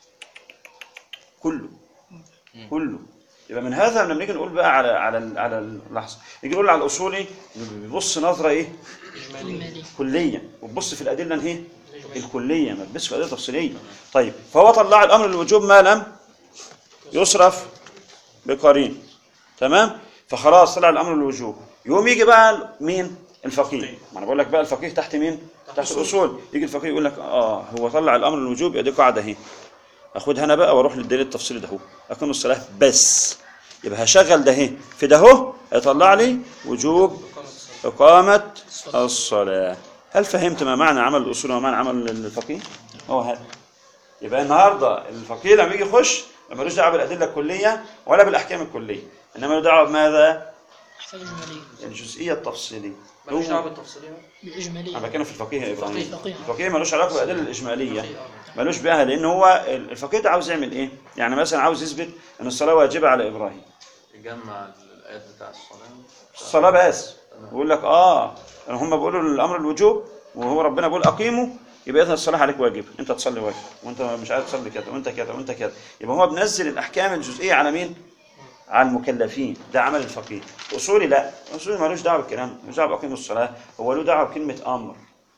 كله كله يبقى من هذا لما نيجي نقول بقى على على على اللحظه نيجي نقول على الاصولي بيبص نظره ايه إجمالي كليه وتبص في الادله الايه الكليه ما تبصش في الادله التفصيليه طيب فهو طلع الامر للوجوب ما لم يصرف بقرين تمام فخلاص طلع الامر للوجوب يقوم يجي بقى مين الفقيه ما انا بقول لك بقى الفقيه تحت مين تحت الاصول يجي الفقيه يقول لك اه هو طلع الامر للوجوب يبقى دي قاعده اهي اخدها انا بقى واروح للدليل التفصيلي ده هو اقيم الصلاه بس يبقى هشغل ده اهي في ده اهو هيطلع لي وجوب إقامة الصلاة هل فهمت ما معنى عمل الأصول وما معنى عمل الفقيه؟ هو هذا يبقى النهارده الفقيه لما يجي يخش ملوش دعوه بالادله الكليه ولا بالاحكام الكليه انما له دعوه بماذا؟ أحكام إجمالية الجزئيه التفصيليه ملوش هو- دعوه بالتفصيليه انا بالإجمالية بتكلم في الفقيه يا ابراهيم الفقيه. الفقيه ملوش علاقه بالادله الاجماليه ملوش بها لان هو الفقيه ده عاوز يعمل ايه؟ يعني مثلا عاوز يثبت ان الصلاه واجبه على ابراهيم يجمع الايات بتاع الصلاه الصلاة بس بيقول لك اه هم بيقولوا الامر الوجوب وهو ربنا بيقول اقيموا يبقى اذا الصلاة عليك واجب انت تصلي واجب وانت مش عارف تصلي كذا وانت كذا وانت كذا يبقى هو بنزل الاحكام الجزئية على مين؟ على المكلفين ده عمل الفقيه اصولي لا اصولي ملوش دعوه بالكلام ده، ملوش دعوه باقيموا الصلاه هو له دعوه بكلمه امر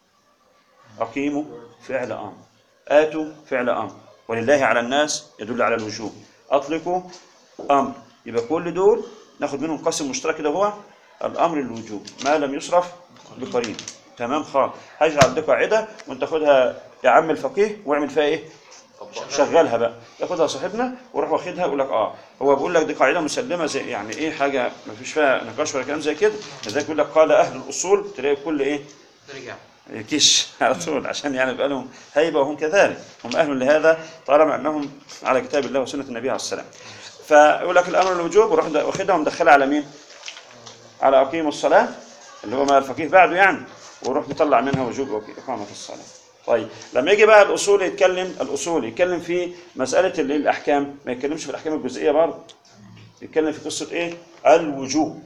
اقيموا فعل امر اتوا فعل امر ولله على الناس يدل على الوجوب اطلقوا امر يبقى كل دول ناخد منهم قسم مشترك كده هو الامر الوجوب ما لم يصرف بقرين تمام خالص هجعل دي قاعده وانت خدها يا عم الفقيه واعمل فيها ايه شغلها بقى ياخدها صاحبنا ويروح واخدها يقول لك اه هو بيقول لك دي قاعده مسلمه زي يعني ايه حاجه ما فيش فيها نقاش ولا كلام زي كده لذلك يقول لك قال اهل الاصول تلاقي كل ايه رجع كش على طول عشان يعني يبقى لهم هيبه وهم كذلك هم اهل لهذا طالما انهم على كتاب الله وسنه النبي عليه السلام فيقول لك الامر الوجوب ويروح واخدها ومدخلها على مين؟ على اقيموا الصلاه اللي هو ما الفقيه بعده يعني ويروح مطلع منها وجوب اقامه الصلاه طيب لما يجي بقى الاصول يتكلم الاصول يتكلم في مساله اللي الاحكام ما يتكلمش في الاحكام الجزئيه برضه يتكلم في قصه ايه؟ الوجوب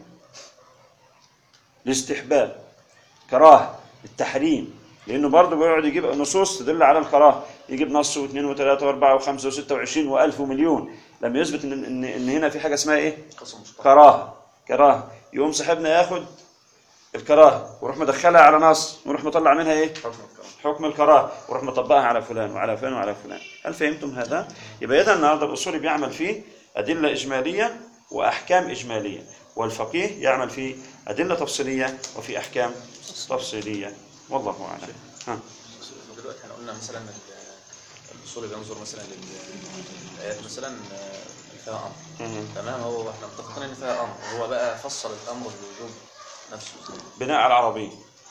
الاستحباب كراهه التحريم لانه برضه بيقعد يجيب نصوص تدل على الكراهه يجيب نص واثنين وثلاثه واربعه وخمسه وسته وعشرين والف ومليون لما يثبت ان ان ان هنا في حاجه اسمها ايه؟ قسم مشترك كراهه كراهه يقوم صاحبنا ياخد الكراهه ويروح مدخلها على نص ويروح مطلع منها ايه؟ حكم الكرام حكم الكراهه ويروح مطبقها على فلان وعلى فلان وعلى فلان هل فهمتم هذا؟ يبقى اذا النهارده الاصولي بيعمل فيه ادله اجماليه واحكام اجماليه والفقيه يعمل في ادله تفصيليه وفي احكام تفصيليه والله اعلم ها دلوقتي احنا قلنا مثلا ال- الاصول بينظر مثلا للايات مثلا آه، اللي فيها امر مم. تمام هو احنا متفقين ان فيها امر هو بقى فصل الامر بالوجوب نفسه ازاي بناء على العربيه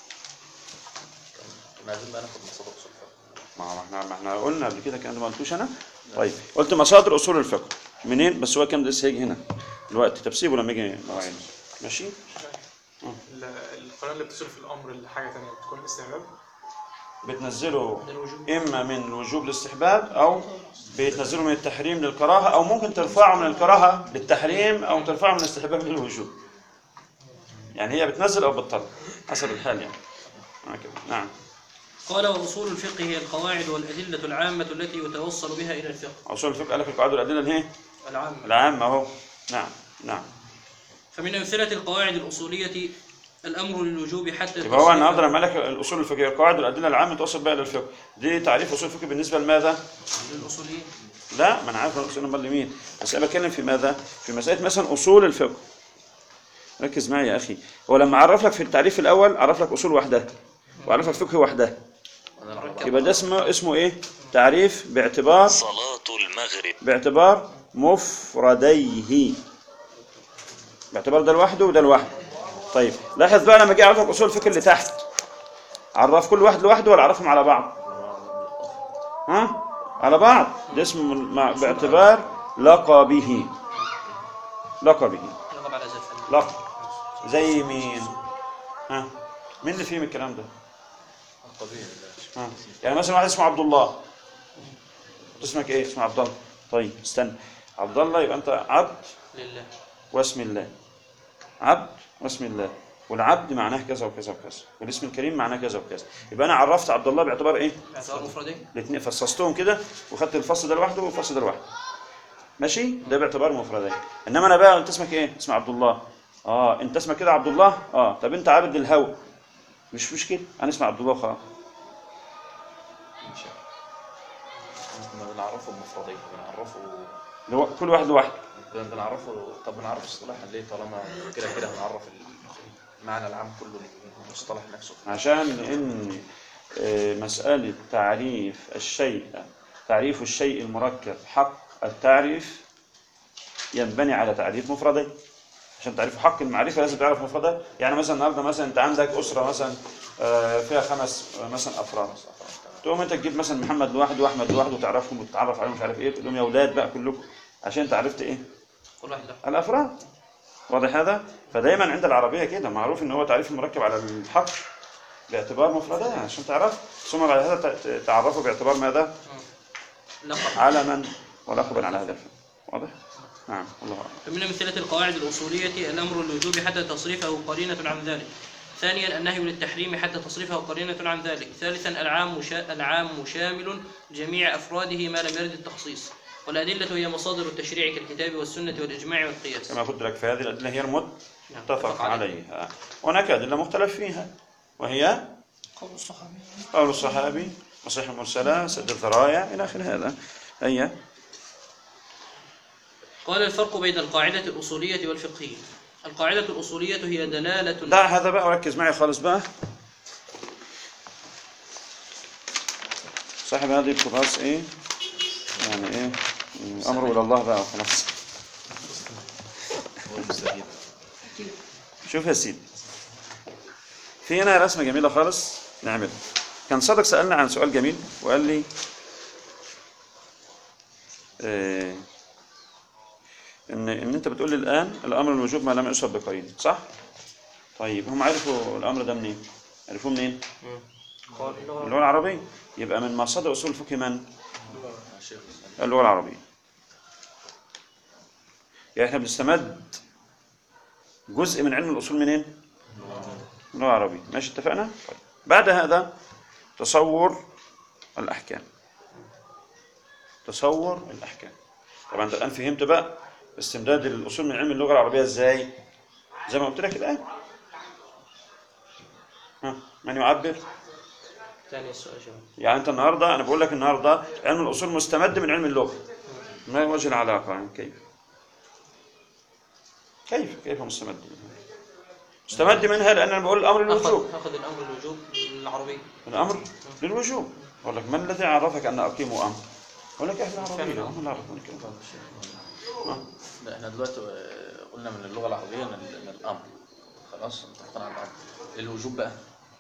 كنا عايزين بقى ناخد مصادر اصول الفقه ما هو احنا ما احنا قلنا قبل كده كان ما قلتوش انا طيب قلت مصادر اصول الفقه منين بس هو كان لسه هيجي هنا الوقت تبسيبه لما يجي مواعيد ماشي ال- القناة اللي بتصرف الأمر لحاجة تانية بتكون استعمال بتنزله اما من الوجوب للاستحباب او بيتنزله من التحريم للكراهه او ممكن ترفعه من الكراهه للتحريم او ترفعه من الاستحباب للوجوب يعني هي بتنزل او بتطلع حسب الحال يعني هكذا. نعم قال وأصول الفقه هي القواعد والأدلة العامة التي يتوصل بها إلى الفقه اصول الفقه قال لك القواعد والادله اللي هي العامة العامه اهو نعم نعم فمن أمثلة القواعد الأصولية الأمر للوجوب حتى يبقى هو تصريف- النهارده لما لك الاصول الفقهيه القواعد والادله العامه توصل بقى للفقه دي تعريف اصول الفقه بالنسبه لماذا؟ للأصوليين لا ما انا عارف الاصول امال لمين بس انا بتكلم في ماذا؟ في مساله مثلا اصول الفقه ركز معي يا اخي هو لما عرف لك في التعريف الاول عرف لك اصول وحدها وعرف لك فقه وحدها يبقى ده اسمه اسمه ايه؟ تعريف باعتبار صلاة المغرب باعتبار مفرديه باعتبار ده لوحده وده لوحده طيب لاحظ بقى لما جه يعرف لك اصول الفقه اللي تحت عرف كل واحد لوحده ولا عرفهم على بعض ها على بعض ده اسمه مع- باعتبار لقبه لقبه يغضب على زلفة لقب زي مين ها مين اللي فيهم الكلام ده ها يعني مثلا واحد اسمه عبد الله اسمك ايه اسمه عبد الله طيب استنى عبد الله يبقى انت عبد لله واسم الله عبد واسم الله والعبد معناه كذا وكذا وكذا والاسم الكريم معناه كذا وكذا يبقى انا عرفت عبد الله باعتبار ايه باعتبار مفردين الاثنين فصصتهم كده وخدت الفصل ده لوحده والفصل ده لوحده ماشي ده باعتبار مفردين انما انا بقى انت اسمك ايه اسم عبد الله اه انت اسمك كده عبد الله اه طب انت عبد للهوى مش مشكله انا اسمي عبد الله خلاص ما بنعرفه بمفردين بنعرفه اللي هو كل واحد لوحده بن- بنعرفه طب بنعرف اصطلاحا ليه طالما كده كده هنعرف المعنى العام كله للمصطلح نفسه عشان ان آه، مسألة تعريف الشيء تعريف الشيء المركب حق التعريف ينبني على تعريف مفردين عشان تعريف حق المعرفة لازم تعرف مفردات يعني مثلا النهارده مثلا انت عندك أسرة مثلا آه، فيها خمس آه، مثلا أفراد تقوم انت تجيب مثلا محمد لوحده واحمد لوحده وتعرفهم وتتعرف عليهم مش عارف ايه تقول لهم يا اولاد بقى كلكم عشان انت عرفت ايه كل واحد له الافراد واضح هذا فدايما عند العربيه كده معروف ان هو تعريف المركب على الحق باعتبار مفردات عشان تعرف ثم بعد هذا ت- تعرفه باعتبار ماذا لقب علما ولقبا على هذا الفعل واضح نعم الله اعلم فمن أمثلة القواعد الأصولية الأمر للوجوب حتى تصريفه قرينة عن ذلك ثانيا النهي للتحريم حتى تصريفه قرينة عن ذلك ثالثا العام شا... العام شامل جميع أفراده ما لم يرد التخصيص والأدلة هي مصادر التشريع كالكتاب والسنة والإجماع والقياس كما قلت لك في هذه الادله هي نعم، المتفق عليها هناك ادله مختلف فيها وهي قول الصحابي قول الصحابي وصحيح المرسلات سد الذرايع الى اخر هذا هي قال الفرق بين القاعدة الأصولية والفقهية القاعدة الأصولية هي دلالة دع هذا بقى وركز معي خالص بقى صاحب هذه الكراس ايه يعني ايه امره الى الله بقى وخلاص شوف يا سيدي في هنا رسمه جميله خالص نعملها كان صادق سالنا عن سؤال جميل وقال لي إيه ان ان انت بتقول لي الان الامر الوجوب ما لم يصب بقرين صح طيب هم عرفوا الامر ده منين عرفوه منين اللغه العربيه يبقى من مصادر اصول الفقه من اللغه العربيه يعني احنا بنستمد جزء من علم الاصول منين اللغه العربيه ماشي اتفقنا طيب. بعد هذا تصور الاحكام تصور الاحكام طبعا انت الان فهمت بقى استمداد الاصول من علم اللغه العربيه ازاي زي ما قلت لك الان ها من يعبر ثاني السؤال شباب يعني انت النهارده انا بقول لك النهارده علم الاصول مستمد من علم اللغه ما وجه العلاقه يعني كيف كيف كيف مستمد مستمد منها لان انا بقول الامر للوجوب أخذ أخذ الأمر الوجوب العربي الامر للوجوب اقول لك من الذي عرفك ان اقيم امر اقول لك اهل العربيه هم اللي عرفوني كده آه. لا احنا دلوقتي آه، قلنا من اللغه العربيه ان ال- إن الامر خلاص اتفقنا على الامر للوجوب بقى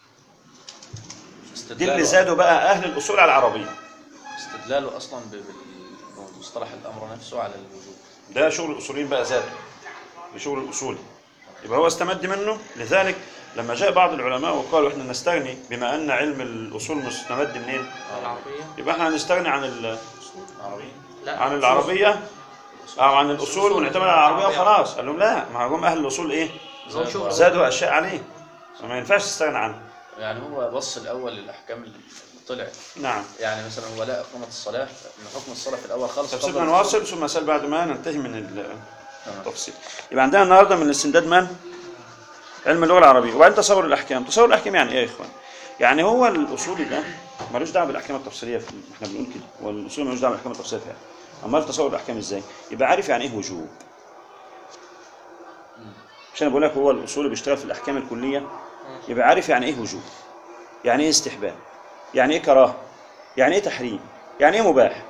دي استدلاله اللي زادوا بقى اهل الاصول على العربيه استدلاله اصلا ب- بال- بمصطلح الامر نفسه على الوجوب ده شغل الاصوليين بقى زاد بشغل الاصول يبقى هو استمد منه لذلك لما جاء بعض العلماء وقالوا احنا نستغني بما ان علم الاصول مستمد منين العربية يبقى احنا هنستغني عن ال- عربي لا عن العربيه او عن الاصول ونعتمد على العربيه وخلاص قال لهم لا ما هم اهل الاصول ايه هو شغل زادوا اشياء عليه فما ينفعش تستغنى عنه يعني هو بص الاول للاحكام اللي طلع نعم يعني مثلا هو لا اقامه الصلاه من حكم الصلاه في الاول خالص طب قبل سيبنا الوصول. نواصل ثم سال بعد ما ننتهي من ال- تمام. التفصيل يبقى عندنا النهارده من الاستمداد من علم اللغه العربيه وبعدين تصور الاحكام تصور الاحكام يعني ايه يا اخوان يعني هو الاصولي ده ملوش دعوه بالاحكام التفصيليه في احنا بنقول كده هو الاصولي ملوش دعوه بالاحكام التفصيليه فيها امال تصور الاحكام ازاي يبقى عارف يعني ايه وجوب عشان بقول لك هو الاصولي بيشتغل في الاحكام الكليه يبقى عارف يعني ايه وجوب يعني ايه استحباب يعني ايه كراهه يعني ايه تحريم يعني ايه مباح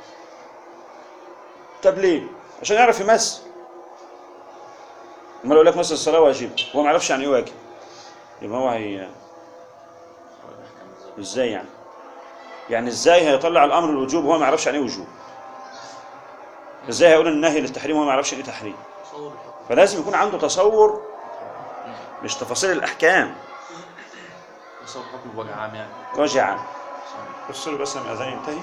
طب ليه عشان يعرف يمس امال يقول لك مثلا الصلاه واجب هو ما يعرفش يعني ايه واجب يبقى هو هي ازاي يعني يعني ازاي هيطلع الامر الوجوب وهو ما يعرفش يعني ايه وجوب ازاي هيقول النهي للتحريم وهو ما يعرفش يعني ايه تحريم فلازم يكون عنده تصور مش تفاصيل الاحكام تصور حكم بوجه عام يعني وجه عام افصلوا بس لما الاذان ينتهي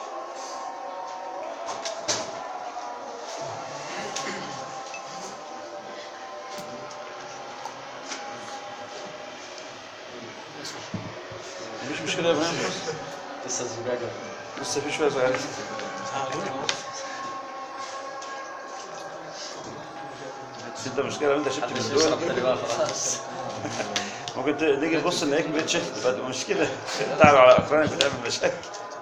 مفيش مشكلة يا ابراهيم لسه الزجاجه لسه في شوية صغيرين انت مشكلة انت شفت من دول شربت لي بقى خلاص ممكن ت- نيجي نبص نلاقيك بتشفت فتبقى مشكلة تعب على اقرانك بتعمل مشاكل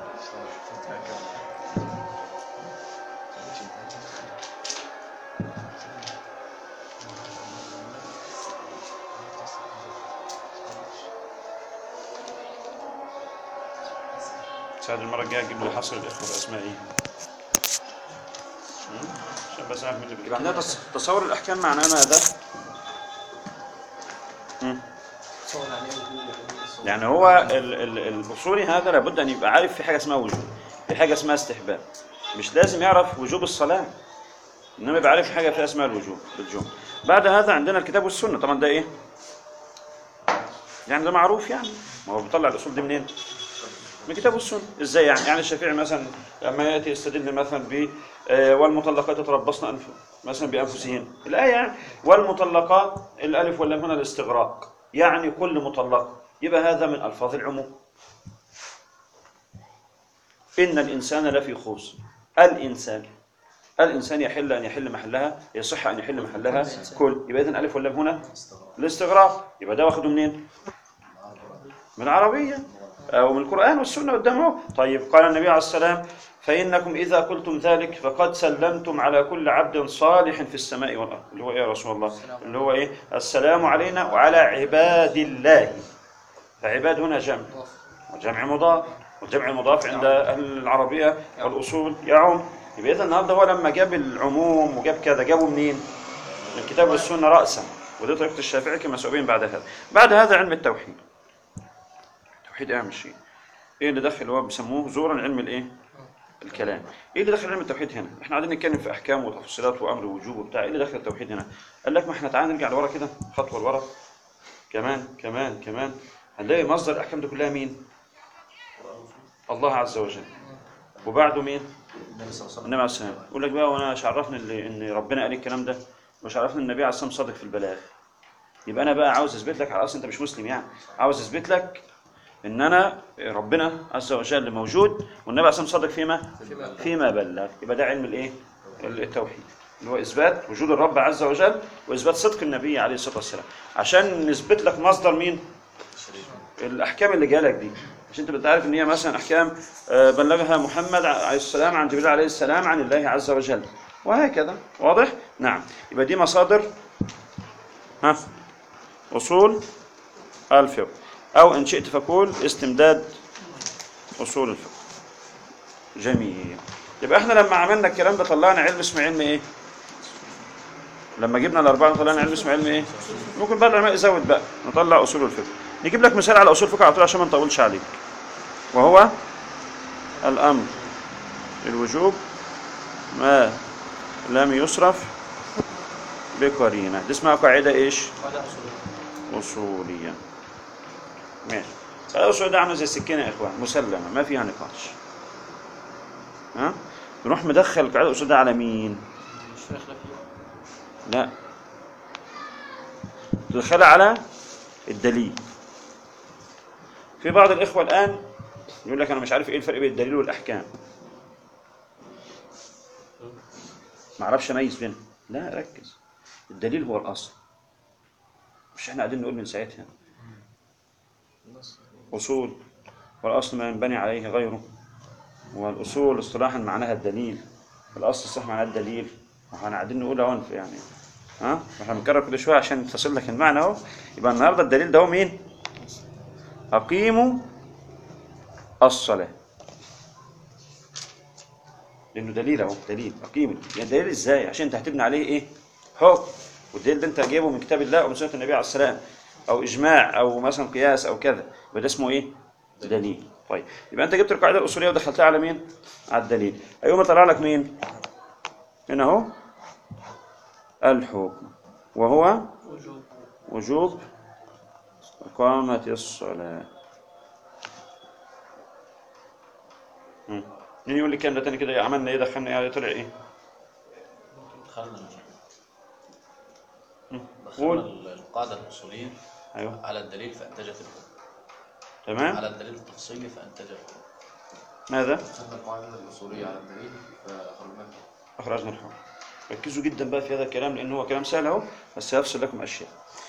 سعد المرة الجاية تجيب لي حصر الإخوة بأسماء إيه؟ مم؟ عشان بس أعرف مين اللي بيجيب عندنا تص- تصور الأحكام معناه ده مم. يعني هو ال ال الأصولي هذا لابد أن يبقى عارف في حاجة اسمها وجوب في حاجة اسمها استحباب مش لازم يعرف وجوب الصلاة إنما يبقى عارف حاجة فيها اسمها الوجوب بالجملة بعد هذا عندنا الكتاب والسنة طبعا ده إيه؟ يعني ده معروف يعني ما هو بيطلع الأصول دي منين؟ من الكتاب والسنة ازاي يعني يعني الشافعي مثلا لما ياتي يستدل مثلا ب آه، والمطلقات يتربصن انف مثلا بانفسهن الايه يعني والمطلقات الالف واللام هنا الاستغراق يعني كل مطلق يبقى هذا من الفاظ العموم ان الانسان لفي خسر الانسان الانسان يحل ان يحل محلها يصح ان يحل محلها كل يبقى اذا الف واللام هنا الاستغراق يبقى ده واخده منين من العربيه أو من القرآن والسنة قدامه طيب قال النبي عليه السلام فإنكم إذا قلتم ذلك فقد سلمتم على كل عبد صالح في السماء والأرض اللي هو إيه يا رسول الله اللي هو إيه السلام علينا وعلى عباد الله فعباد هنا جمع وجمع مضاف والجمع المضاف عند أهل العربية والأصول يعم يبقى إذا النهارده هو لما جاب العموم وجاب كذا جابه منين؟ من الكتاب والسنة رأسا ودي طريقة الشافعي كما سأبين بعد هذا بعد هذا علم التوحيد توحيد اهم شيء ايه اللي دخل هو بيسموه زورا علم الايه الكلام ايه اللي دخل علم التوحيد هنا احنا قاعدين نتكلم في احكام وتفصيلات وامر ووجوب وبتاع ايه اللي دخل التوحيد هنا قال لك ما احنا تعالى نرجع لورا كده خطوه لورا كمان كمان كمان هنلاقي مصدر الاحكام دي كلها مين الله عز وجل وبعده مين النبي صلى الله عليه وسلم النبي عليه السلام يقول لك بقى وانا مش عرفني اللي- ان ربنا قال الكلام ده مش عرفني النبي عليه السلام صادق في البلاغ يبقى انا بقى عاوز اثبت لك على اصل انت مش مسلم يعني عاوز اثبت لك ان انا ربنا عز وجل موجود والنبي عليه السلام صادق فيما فيما بلغ يبقى ده علم الايه التوحيد اللي هو اثبات وجود الرب عز وجل واثبات صدق النبي عليه الصلاه والسلام عشان نثبت لك مصدر مين الاحكام اللي جالك دي عشان انت بتعرف ان هي مثلا احكام آه، بلغها محمد عليه السلام عن جبريل عليه السلام عن الله عز وجل وهكذا واضح نعم يبقى دي مصادر ها اصول الفقه او ان شئت فقول استمداد اصول الفقه جميل يبقى احنا لما عملنا الكلام ده طلعنا علم اسمه علم ايه لما جبنا الاربعه طلعنا علم اسمه علم ايه ممكن بقى العلماء يزود بقى نطلع اصول الفقه نجيب لك مثال على اصول الفقه على طول عشان ما نطولش عليك وهو الامر الوجوب ما لم يصرف بقرينه دي اسمها قاعده ايش اصوليه ماشي الأصول ده عامله زي السكينه يا اخوان مسلمه ما فيها نقاش ها نروح مدخل قاعده الاصول ده على مين مش فيها خلاف لا تدخلها على الدليل في بعض الإخوة الآن يقول لك أنا مش عارف إيه الفرق بين الدليل والأحكام ما أعرفش أميز بينهم لا ركز الدليل هو الأصل مش احنا قاعدين نقول من ساعتها اصول والاصل ما ينبني عليه غيره والاصول اصطلاحا معناها الدليل الاصل الصح معناه الدليل واحنا قاعدين نقول اهو يعني ها احنا بنكرر كل شويه عشان تصل لك المعنى اهو يبقى النهارده الدليل ده هو مين اقيموا الصلاه لانه دليل اهو دليل اقيموا يعني دليل ازاي عشان انت هتبني عليه ايه حكم والدليل ده انت جايبه من كتاب الله او من سنه النبي عليه السلام او اجماع او مثلا قياس او كذا يبقى ده اسمه ايه دليل طيب يبقى انت جبت القاعده الاصوليه ودخلتها على مين على الدليل ايوه طلع لك مين هنا اهو الحكم وهو وجوب وجوب إقامة الصلاة مم. مين يقول لي كام ده تاني كده عملنا ايه دخلنا ايه طلع ايه دخلنا مم. دخلنا قول. القاعدة الأصولية ايوه على الدليل فأنتجت الحكم تمام على الدليل التفصيلي فأنتج الحكم ماذا خدنا القاعدة الأصولية على الدليل فخرجنا اخرجنا الحكم ركزوا جدا بقى في هذا الكلام لانه هو كلام سهل اهو بس هيفصل لكم اشياء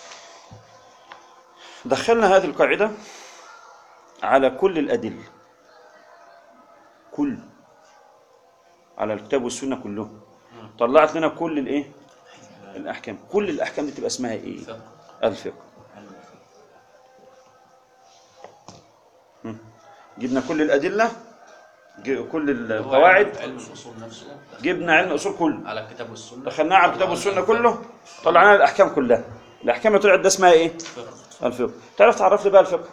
دخلنا هذه القاعده على كل الادله كل على الكتاب والسنه كلهم طلعت لنا كل الايه الاحكام كل الاحكام دي تبقى اسمها ايه فقه الفقه علم الفقه مم. جبنا كل الادله ج- كل هو القواعد علم الأصول نفسه جبنا علم الاصول كله على الكتاب والسنة دخلناه على الكتاب والسنه كله طلعنا الاحكام كلها الاحكام اللي طلعت ده اسمها ايه فقه الفقه تعرف تعرف لي بقى الفقه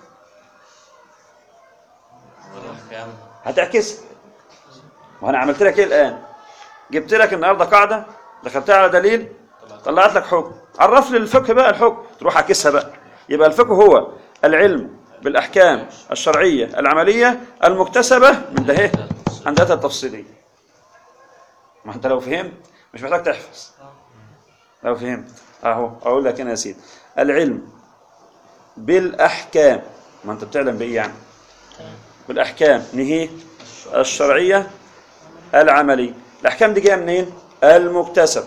والأحكام هتعكسها وانا عملت لك ايه الان جبت لك النهارده قاعده دخلتها على دليل طلعت لك حكم عرف لي الفقه بقى الحكم تروح عكسها بقى يبقى الفقه هو العلم بالاحكام الشرعيه العمليه المكتسبه من ده ايه عن ذاتها التفصيليه ما انت لو فهمت مش محتاج تحفظ لو فهمت اهو اقول لك انا يا سيدي العلم بالاحكام ما انت بتعلم بايه يعني بالاحكام نهي الشرعيه العمليه الاحكام دي جايه منين المكتسب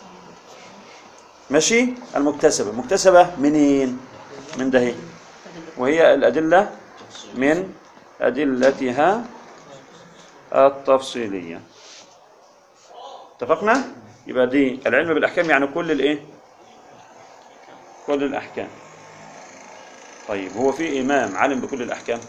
ماشي المكتسبه مكتسبه منين من ده هي. وهي الادله من ادلتها التفصيليه اتفقنا يبقى دي العلم بالاحكام يعني كل الايه كل الاحكام طيب هو في امام عالم بكل الاحكام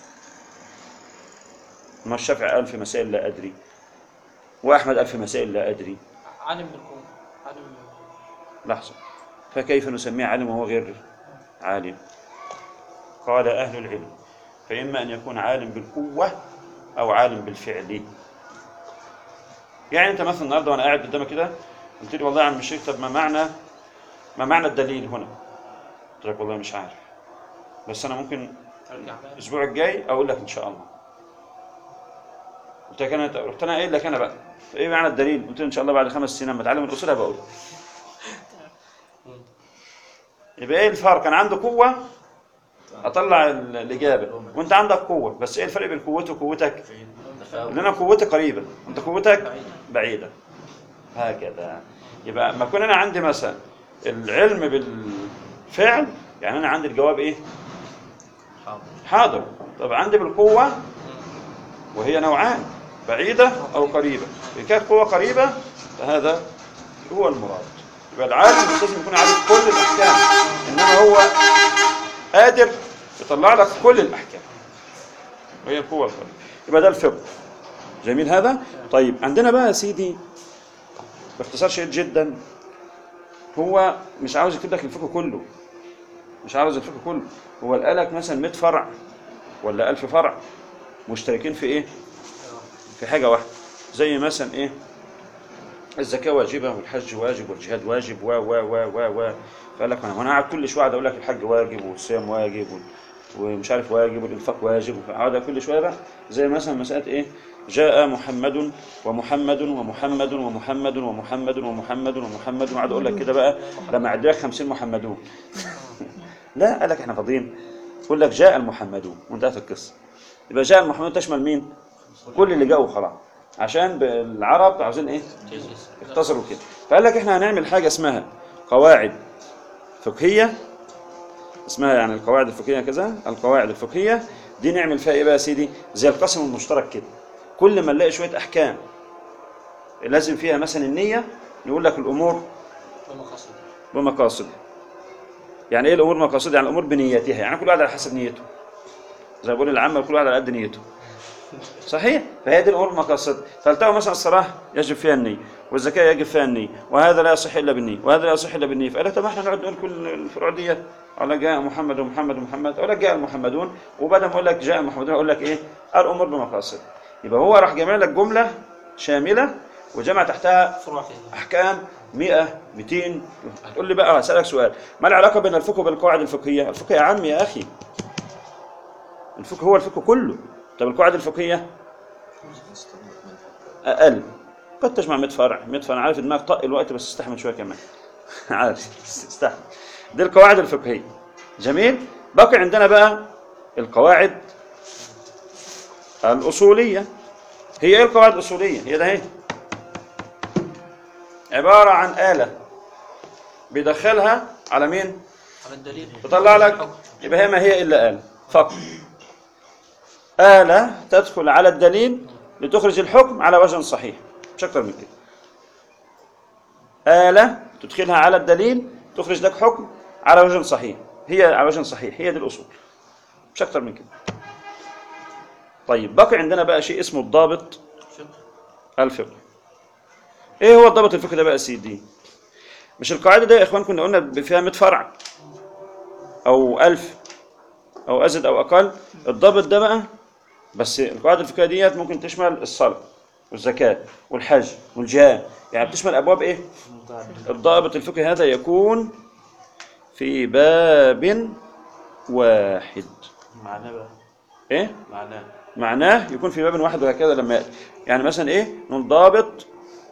ما الشافعي قال في مسائل لا ادري واحمد قال في مسائل لا ادري عالم بالكون عالم لحظه فكيف نسميه عالم وهو غير عالم قال اهل العلم فاما ان يكون عالم بالقوه او عالم بالفعل يعني انت مثلا النهارده وانا قاعد قدامك كده قلت لي والله يا عم الشيخ طب ما معنى ما معنى الدليل هنا؟ قلت لك والله مش عارف بس انا ممكن ترجع بقى الاسبوع الجاي اقول لك ان شاء الله قلت لك انا رحت انا قايل لك انا بقى ايه معنى الدليل قلت لي ان شاء الله بعد خمس سنين لما اتعلم الاصول هبقى اقول لك. يبقى ايه الفرق انا عنده قوه اطلع ال- الاجابه وانت عندك قوه بس ايه الفرق بين قوتي وقوتك تفاوت ان انا قوتي قريبه انت قوتك بعيده هكذا يبقى ما كون انا عندي مثلا العلم بالفعل يعني انا عندي الجواب ايه حاضر حاضر طب عندي بالقوة وهي نوعان بعيدة أو قريبة إن كانت قوة قريبة فهذا هو المراد يبقى العالم مش لازم يكون عارف كل الأحكام إنما هو قادر يطلع لك كل الأحكام وهي القوة القريبة يبقى ده الفقه جميل هذا طيب عندنا بقى يا سيدي باختصار شديد جدا هو مش عاوز يكتب لك الفقه كله مش عاوز الفقه كله هو قالك مثلا 100 فرع ولا 1000 فرع مشتركين في ايه في حاجه واحده زي مثلا ايه الزكاه واجبه والحج واجب والجهاد واجب و و و و و فقال لك انا انا قاعد كل شويه قاعد اقول لك الحج واجب والصيام واجب وال- ومش عارف واجب والانفاق واجب اقعد كل شويه بقى زي مثلا مساله ايه جاء محمد ومحمد ومحمد ومحمد ومحمد ومحمد ومحمد وقعد اقول لك كده بقى لما اعد لك 50 محمدون لا قال لك احنا فاضيين يقول لك جاء المحمدون وانتهت القصه يبقى جاء المحمدون تشمل مين كل اللي جاءوا خلاص عشان العرب عاوزين ايه يختصروا كده فقال لك احنا هنعمل حاجه اسمها قواعد فقهيه اسمها يعني القواعد الفقهيه كذا القواعد الفقهيه دي نعمل فيها ايه بقى يا سيدي زي القسم المشترك كده كل ما نلاقي شويه احكام لازم فيها مثلا النيه نقول لك الامور بمقاصد بمقاصدها يعني ايه الامور مقاصدها يعني الامور بنيتها يعني كل واحد على حسب نيته زي ما بقول العامه كل واحد على قد نيته صحيح فهي دي الامور مقاصد فلتقوا مثلا الصلاه يجب فيها النيه والزكاه يجب فيها النيه وهذا لا يصح الا بالنيه وهذا لا يصح الا بالنيه فقال لك طب احنا نقعد نقول كل الفروع ديت اقول لك جاء محمد ومحمد ومحمد اقول لك جاء المحمدون وبدل ما اقول لك جاء المحمدون اقول لك ايه الامور بمقاصد يبقى هو راح جامع لك جمله شامله وجمع تحتها فروع كده احكام 100 200 هتقول لي بقى هسالك سؤال ما العلاقه بين الفقه وبين القواعد الفقهيه الفقه يا عم يا اخي الفقه هو الفقه كله طب القواعد الفقهيه اقل قد تجمع 100 فرع 100 فرع عارف دماغك طق الوقت بس استحمل شويه كمان عارف استحمل دي القواعد الفقهيه جميل باقي عندنا بقى القواعد الاصوليه هي ايه القواعد الاصوليه هي ده اهي عباره عن اله بيدخلها على مين على الدليل تطلع لك يبقى هي ما هي الا اله فقط اله تدخل على الدليل لتخرج الحكم على وجه صحيح مش اكتر من كده اله تدخلها على الدليل تخرج لك حكم على وجه صحيح هي على وجه صحيح هي دي الاصول مش اكتر من كده طيب باقي عندنا بقى شيء اسمه الضابط الفقه ايه هو الضابط الفقهي ده بقى يا سيدي مش القاعده دي يا اخوان كنا قلنا فيها 100 فرع او 1000 او ازيد او اقل الضابط ده بقى بس القاعده الفقهيه ديت ممكن تشمل الصلاه والزكاه والحج والجهاد يعني بتشمل ابواب ايه الضابط الفقهي هذا يكون في باب واحد معناه بقى ايه معناه معناه يكون في باب واحد وهكذا لما يأتي يعني مثلا ايه نقول ضابط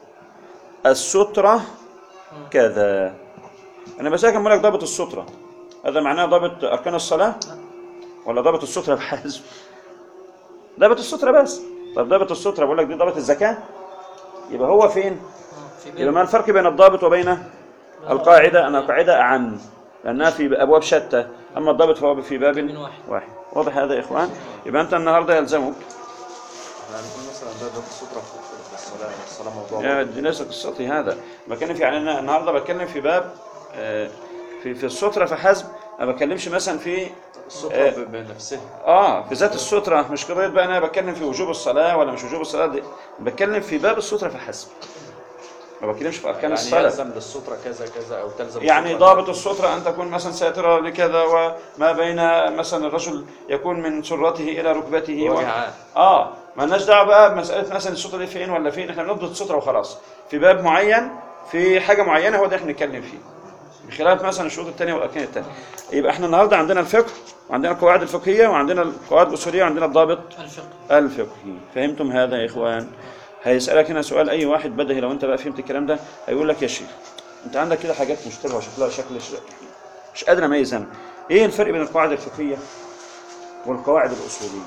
السترة كذا انا بس كان لك ضابط السترة هذا معناه ضابط اركان الصلاة ولا ضابط السترة بحسب ضابط السترة بس طب ضابط السترة بقول لك دي ضابط الزكاة يبقى هو فين آه، في يبقى باب ما الفرق بين الضابط وبين القاعدة أنا قاعدة أعم لأنها في أبواب شتى أما الضابط فهو في باب من واحد واحد واضح هذا يا إخوان يبقى أنت النهاردة يلزمك احنا هنقول مثلا ده ده السطرة في الصلاة الصلاة موضوع يا دي ليس قصتي هذا بتكلم في يعني أنا النهارده بتكلم في باب آه، في في السترة فحسب ما بتكلمش مثلا في السطرة ب- بنفسها اه في ذات السترة مش قضية بقى انا بتكلم في وجوب الصلاة ولا مش وجوب الصلاة دي بتكلم في باب السترة فحسب ما بتكلمش في أركان يعني الصلاة يلزم للسطرة كذا كذا أو تلزم يعني السطرة ضابط السترة أن تكون مثلا ساترة لكذا وما بين مثلا الرجل يكون من سرته إلى ركبته و... وجه عام اه ما لناش دعوه بقى بمساله مثلا الستره دي فين ولا فين احنا بنضبط الستره وخلاص في باب معين في حاجه معينه هو ده احنا بنتكلم فيه بخلاف مثلا الشروط الثانيه والاركان الثانيه يبقى احنا النهارده عندنا الفقه وعندنا القواعد الفقهيه وعندنا القواعد الاصوليه وعندنا الضابط الفقه الفقهي فهمتم هذا يا اخوان هيسالك هنا سؤال اي واحد بدهي لو انت بقى فهمت الكلام ده هيقول لك يا شيخ انت عندك كده حاجات مشتبهه وشكلها شكل ش- مش قادر اميز انا ايه الفرق بين القواعد الفقهيه والقواعد الاصوليه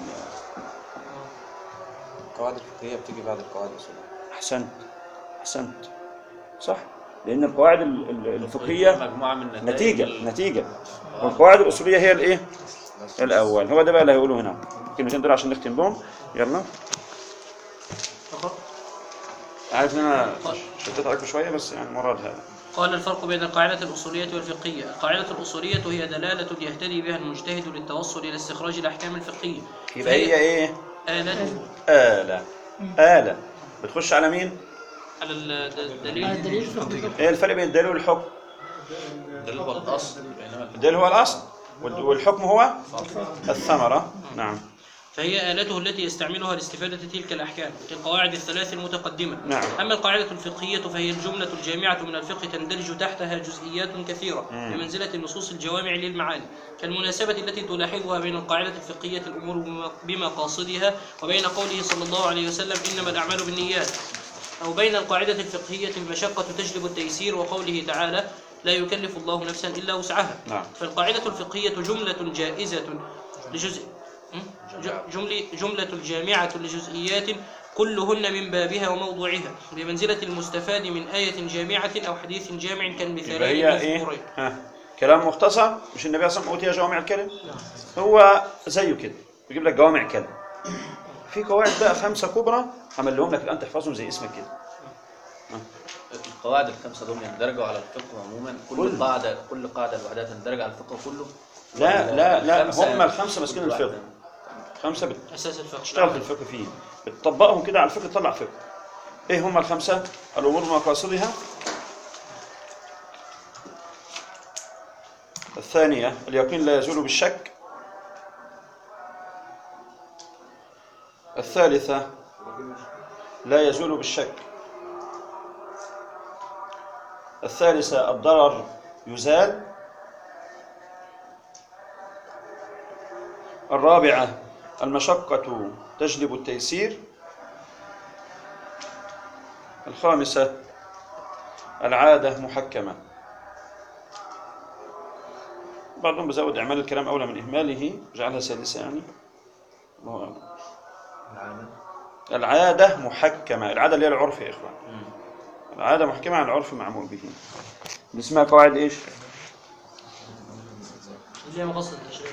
القواعد الفقهية بتيجي بعد القواعد الأصولية احسنت احسنت صح لان القواعد ال- ال- الفقهيه مجموعة من النتائج نتيجه ال- نتيجه والقواعد الاصوليه هي الايه الاول هو ده بقى اللي هيقوله هنا الكلمتين دول عشان نختم بهم يلا أخر. عارف ان انا شديت عليكم شويه بس يعني مراد هذا قال الفرق بين القاعدة الأصولية والفقهية القاعدة الأصولية هي دلالة يهتدي بها المجتهد للتوصل إلى استخراج الأحكام الفقهية يبقى هي ايه آلة آلة آلة بتخش على مين؟ على الد- على الدليل الدليل في الحكم ايه الفرق بين الدليل والحكم؟ الدليل هو الأصل بينما الدليل هو الأصل وال- والحكم هو الثمرة نعم فهي آلته التي يستعملها لاستفادة تلك الأحكام كالقواعد الثلاث المتقدمة نعم. أما القاعدة الفقهية فهي الجملة الجامعة من الفقه تندرج تحتها جزئيات كثيرة بمنزلة النصوص الجوامع للمعاني كالمناسبة التي تلاحظها بين القاعدة الفقهية الأمور بم- بمقاصدها وبين قوله صلى الله عليه وسلم إنما الأعمال بالنيات أو بين القاعدة الفقهية المشقة تجلب التيسير وقوله تعالى لا يكلف الله نفسا إلا وسعها نعم. فالقاعدة الفقهية جملة جائزة لجزء ج- جملة جملة جامعة لجزئيات كلهن من بابها وموضوعها بمنزلة المستفاد من آية جامعة أو حديث جامع يبقى كالمثالين هي ايه؟ المذكورين ها كلام مختصر مش النبي صلى الله عليه وسلم اوتي جوامع الكلم هو زيه كده بيجيب لك جوامع كلم في قواعد بقى خمسه كبرى عملهم لك الان تحفظهم زي اسمك كده القواعد الخمسة دول يندرجوا على الفقه عموما كل كل. قاعدة كل قاعدة لوحدها تندرج على الفقه كله لا لا لا الخمسة هم الخمسه ماسكين كل واحدة. الفقه خمسه اساس الفقه بتشتغل في الفقه فيه بتطبقهم كده على الفقه تطلع فقه ايه هم الخمسه الامور مقاصدها الثانيه اليقين لا يزول بالشك الثالثه لا يزول بالشك الثالثه الضرر يزال الرابعه المشقة تجلب التيسير الخامسة العادة محكمة بعضهم بزود إعمال الكلام أولى من إهماله جعلها سادسة يعني الله أعلم. العادة محكمة العادة اللي هي العرف يا إخوان العادة محكمة عن العرف معمول به دي اسمها قواعد إيش؟ اللي هي مقصد التشريع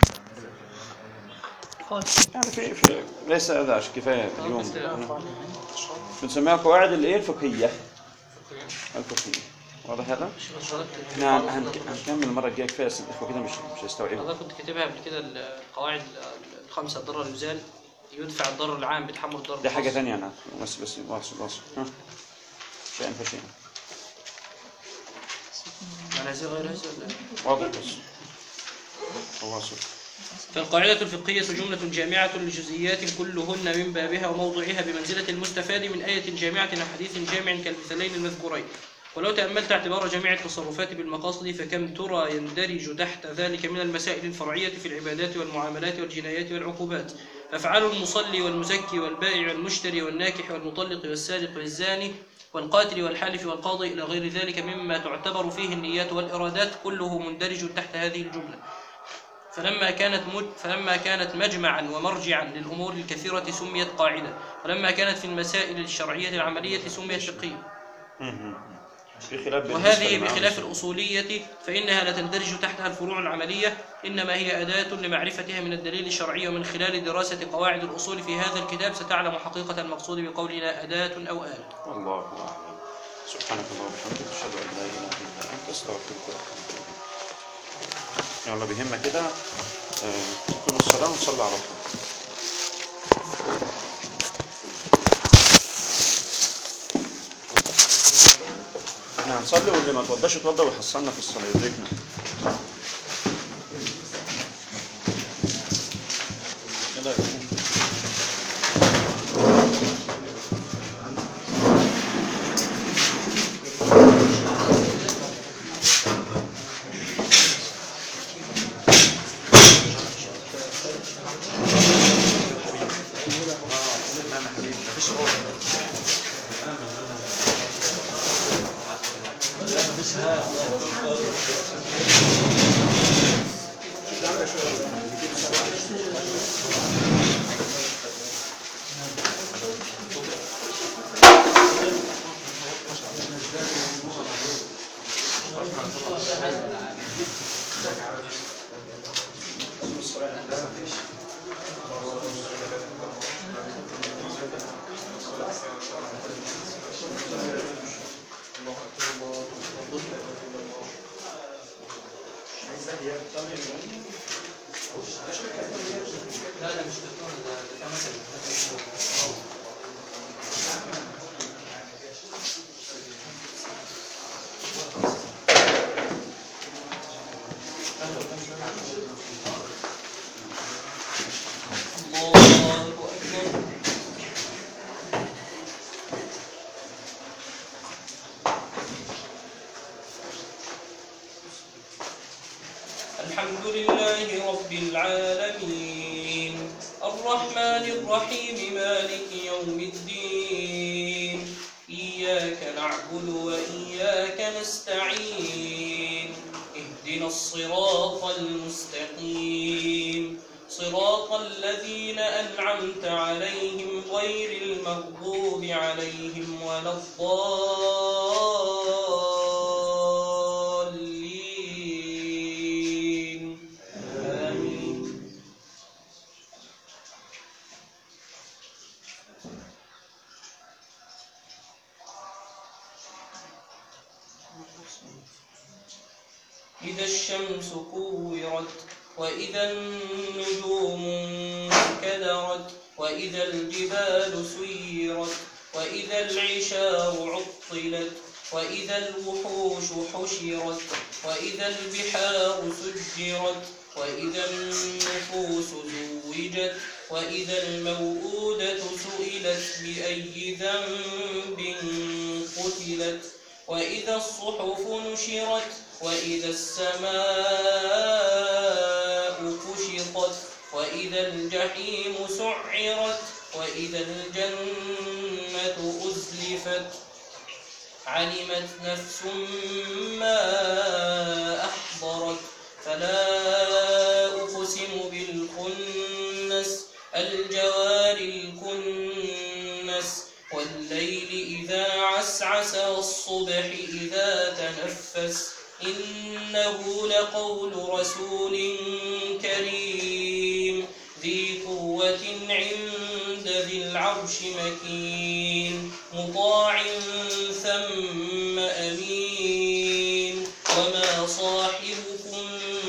يعني في, في ليس هذا عشان كفاية اليوم بنسميها قواعد الإيه الفقهية الفقهية واضح هذا؟ نعم هنك- هنكمل المرة الجاية كفاية أصل الإخوة كده مش مش هيستوعبوا حضرتك كنت كاتبها قبل كده القواعد الخمسه الضرر يزال يدفع الضرر العام بتحمل الضرر دي حاجة الخاص. ثانية أنا بس بس واصل واصل ها شيئا فشيئا يعني هذه غير هذه ولا إيه؟ واضح بس واصل فالقاعدة الفقهية جملة جامعة لجزئيات كلهن من بابها وموضوعها بمنزلة المستفاد من آية جامعة أو حديث جامع كالمثلين المذكورين ولو تأملت اعتبار جميع التصرفات بالمقاصد فكم ترى يندرج تحت ذلك من المسائل الفرعية في العبادات والمعاملات والجنايات والعقوبات فأفعال المصلي والمزكي والبائع والمشتري والناكح والمطلق والسارق والزاني والقاتل والحالف والقاضي إلى غير ذلك مما تعتبر فيه النيات والإرادات كله مندرج تحت هذه الجملة فلما كانت مج... فلما كانت مجمعا ومرجعا للامور الكثيره سميت قاعده ولما كانت في المسائل الشرعيه العمليه سميت فقهيه في خلاف بين وهذه المسلم بخلاف والمسلم. الاصوليه فانها لا تندرج تحتها الفروع العمليه انما هي اداه لمعرفتها من الدليل الشرعي ومن خلال دراسه قواعد الاصول في هذا الكتاب ستعلم حقيقه المقصود بقولنا اداه او اله والله أعلم سبحانك اللهم وبحمدك أشهد أن لا إله إلا أنت أستغفرك وأتوب إليك يلا بهمة كده آه، كل الصلاة ونصلي على طول احنا هنصلي واللي ما توضاش يتوضا ويحصلنا في الصلاة يدركنا يلا يا إخوان. الله أكبر الحمد لله رب العالمين الرحمن الرحيم مالك يوم الدين إياك نعبد وإياك نستعين اهدنا الصراط المستقيم صراط الذين أنعمت عليهم غير المغضوب عليهم ولا الضالين إذا الشمس كورت وإذا النجوم انكدرت وإذا الجبال سيرت وإذا العشار عطلت وإذا الوحوش حشرت وإذا البحار سجرت وإذا النفوس زوجت وإذا الموءودة سئلت بأي ذنب قتلت وإذا الصحف نشرت وإذا السماء كشطت وإذا الجحيم سعرت وإذا الجنة أزلفت علمت نفس ما أحضرت فلا أقسم بالخنس الجوار الكنس والليل إذا عسعس والصبح إذا تنفس إنه لقول رسول كريم ذي قوة عند ذي العرش مكين مطاع ثم أمين وما صاحبكم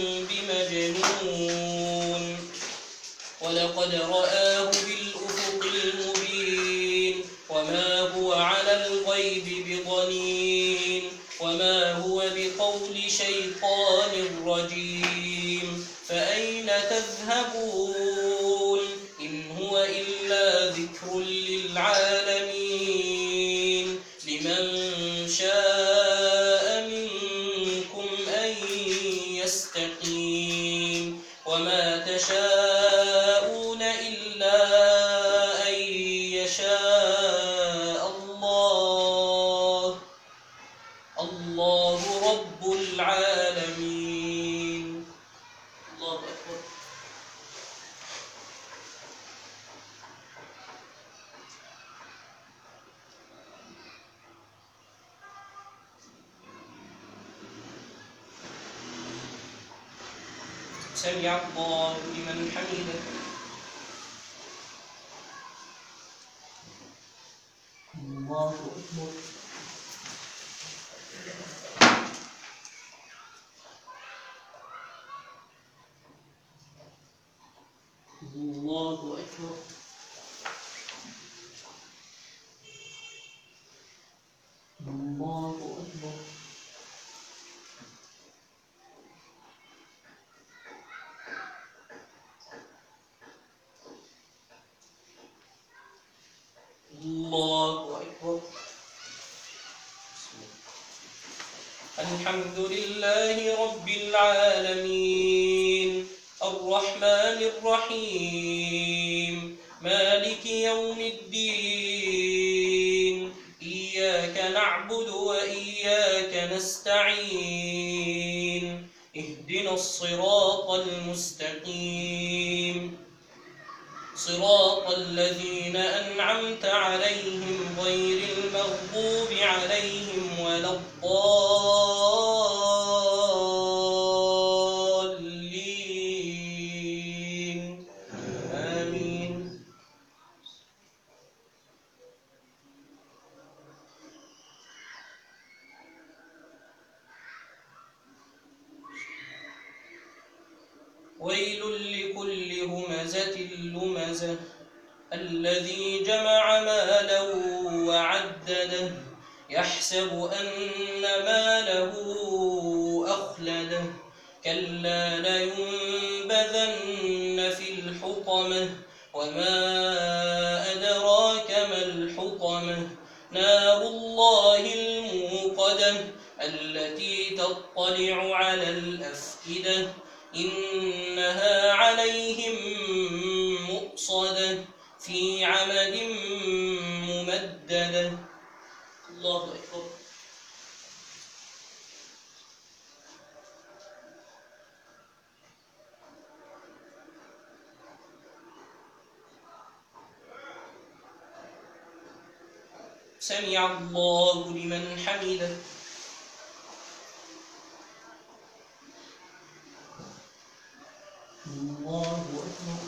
بمجنون ولقد رآه بالأفق المبين وما هو على الغيب بضنين وما هو بقول شيطان رجيم فأين تذهبون إن هو إلا ذكر للعالمين لمن شاء منكم أن يستقيم وما تشاءون إلا أن يشاء الله الله رب العالمين الله أكبر سمع الله لمن حمده الله أكبر الله أكبر الله أكبر الله أكبر الحمد لله رب العالمين الرحمن الرحيم مالك يوم الدين إياك نعبد وإياك نستعين اهدنا الصراط المستقيم صراط الذين أنعمت عليهم غير المغضوب عليهم ولا الضالين آمين ويل لكل همزة لمزة الذي جمع مالا وعدده يحسب أن ماله أخلده كلا لينبذن في الحطمة وما أدراك ما الحطمة نار الله الموقدة التي تطلع على الأفئدة إنها عليهم مؤصدة في عمد ممددة الله أكبر سمع الله لمن حمده الله أكبر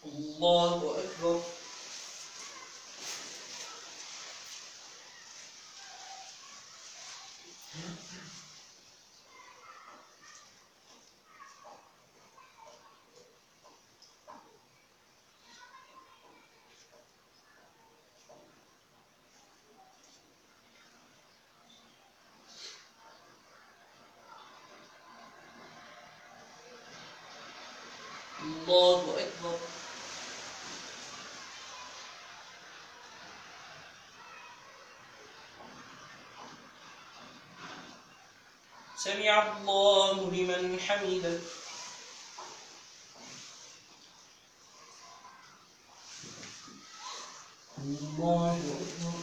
الله أكبر الله أكبر سمع الله لمن حمده الله أكبر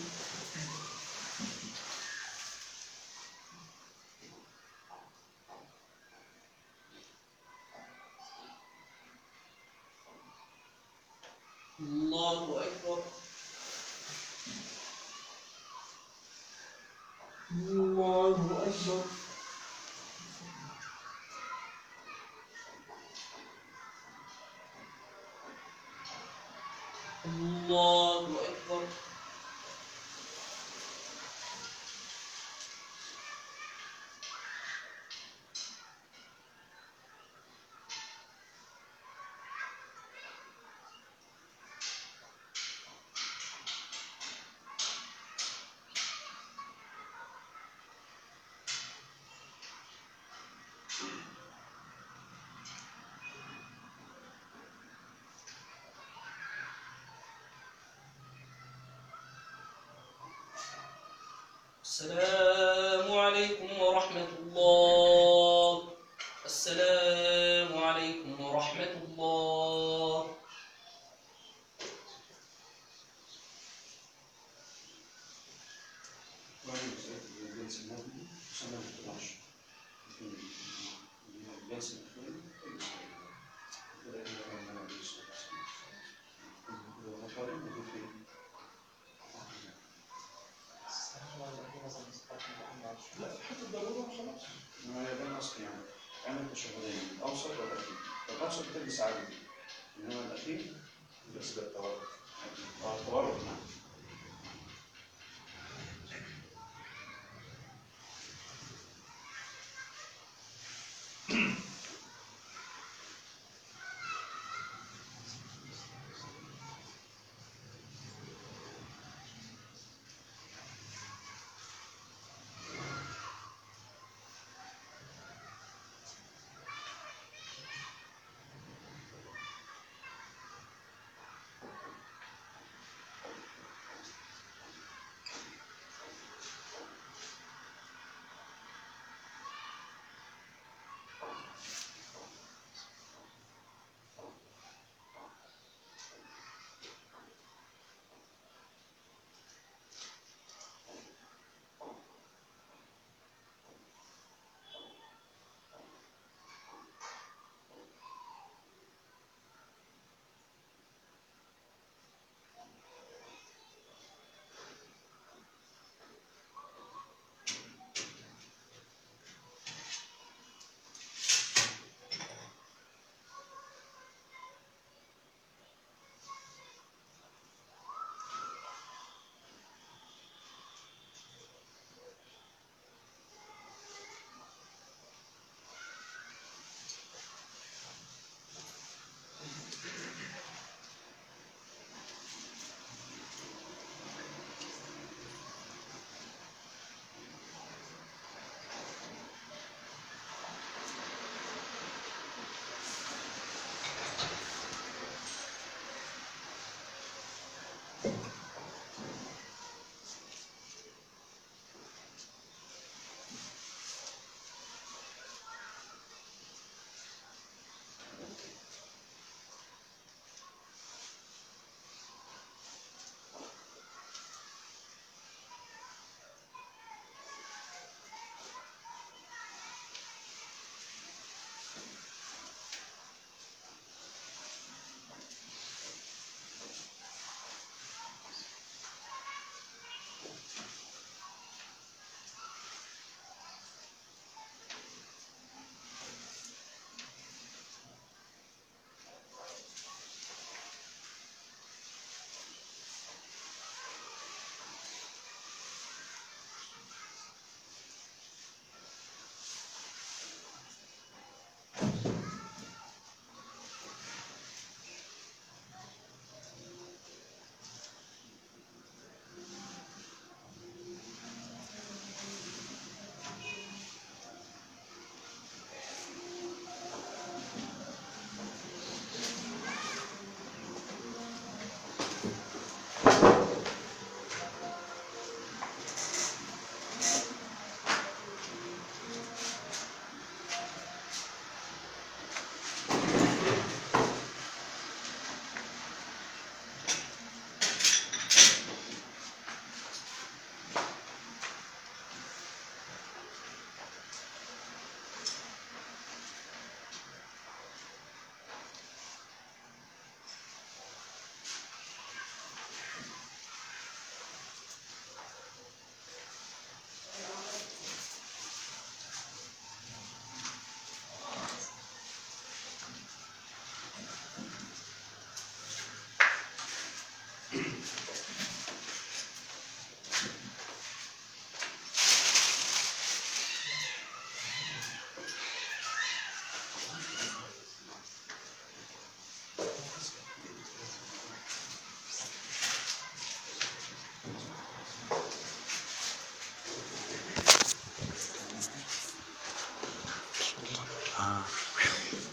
الله أكبر الله أكبر الله أكبر السلام عليكم ورحمة الله السلام عليكم ورحمة الله لا حتى الضروره خلاص ما هي ده النص يعني عمل تشهدين اوسط والاخير الاوسط بتلبس عادي انما الاخير بس بالتورط التورط نعم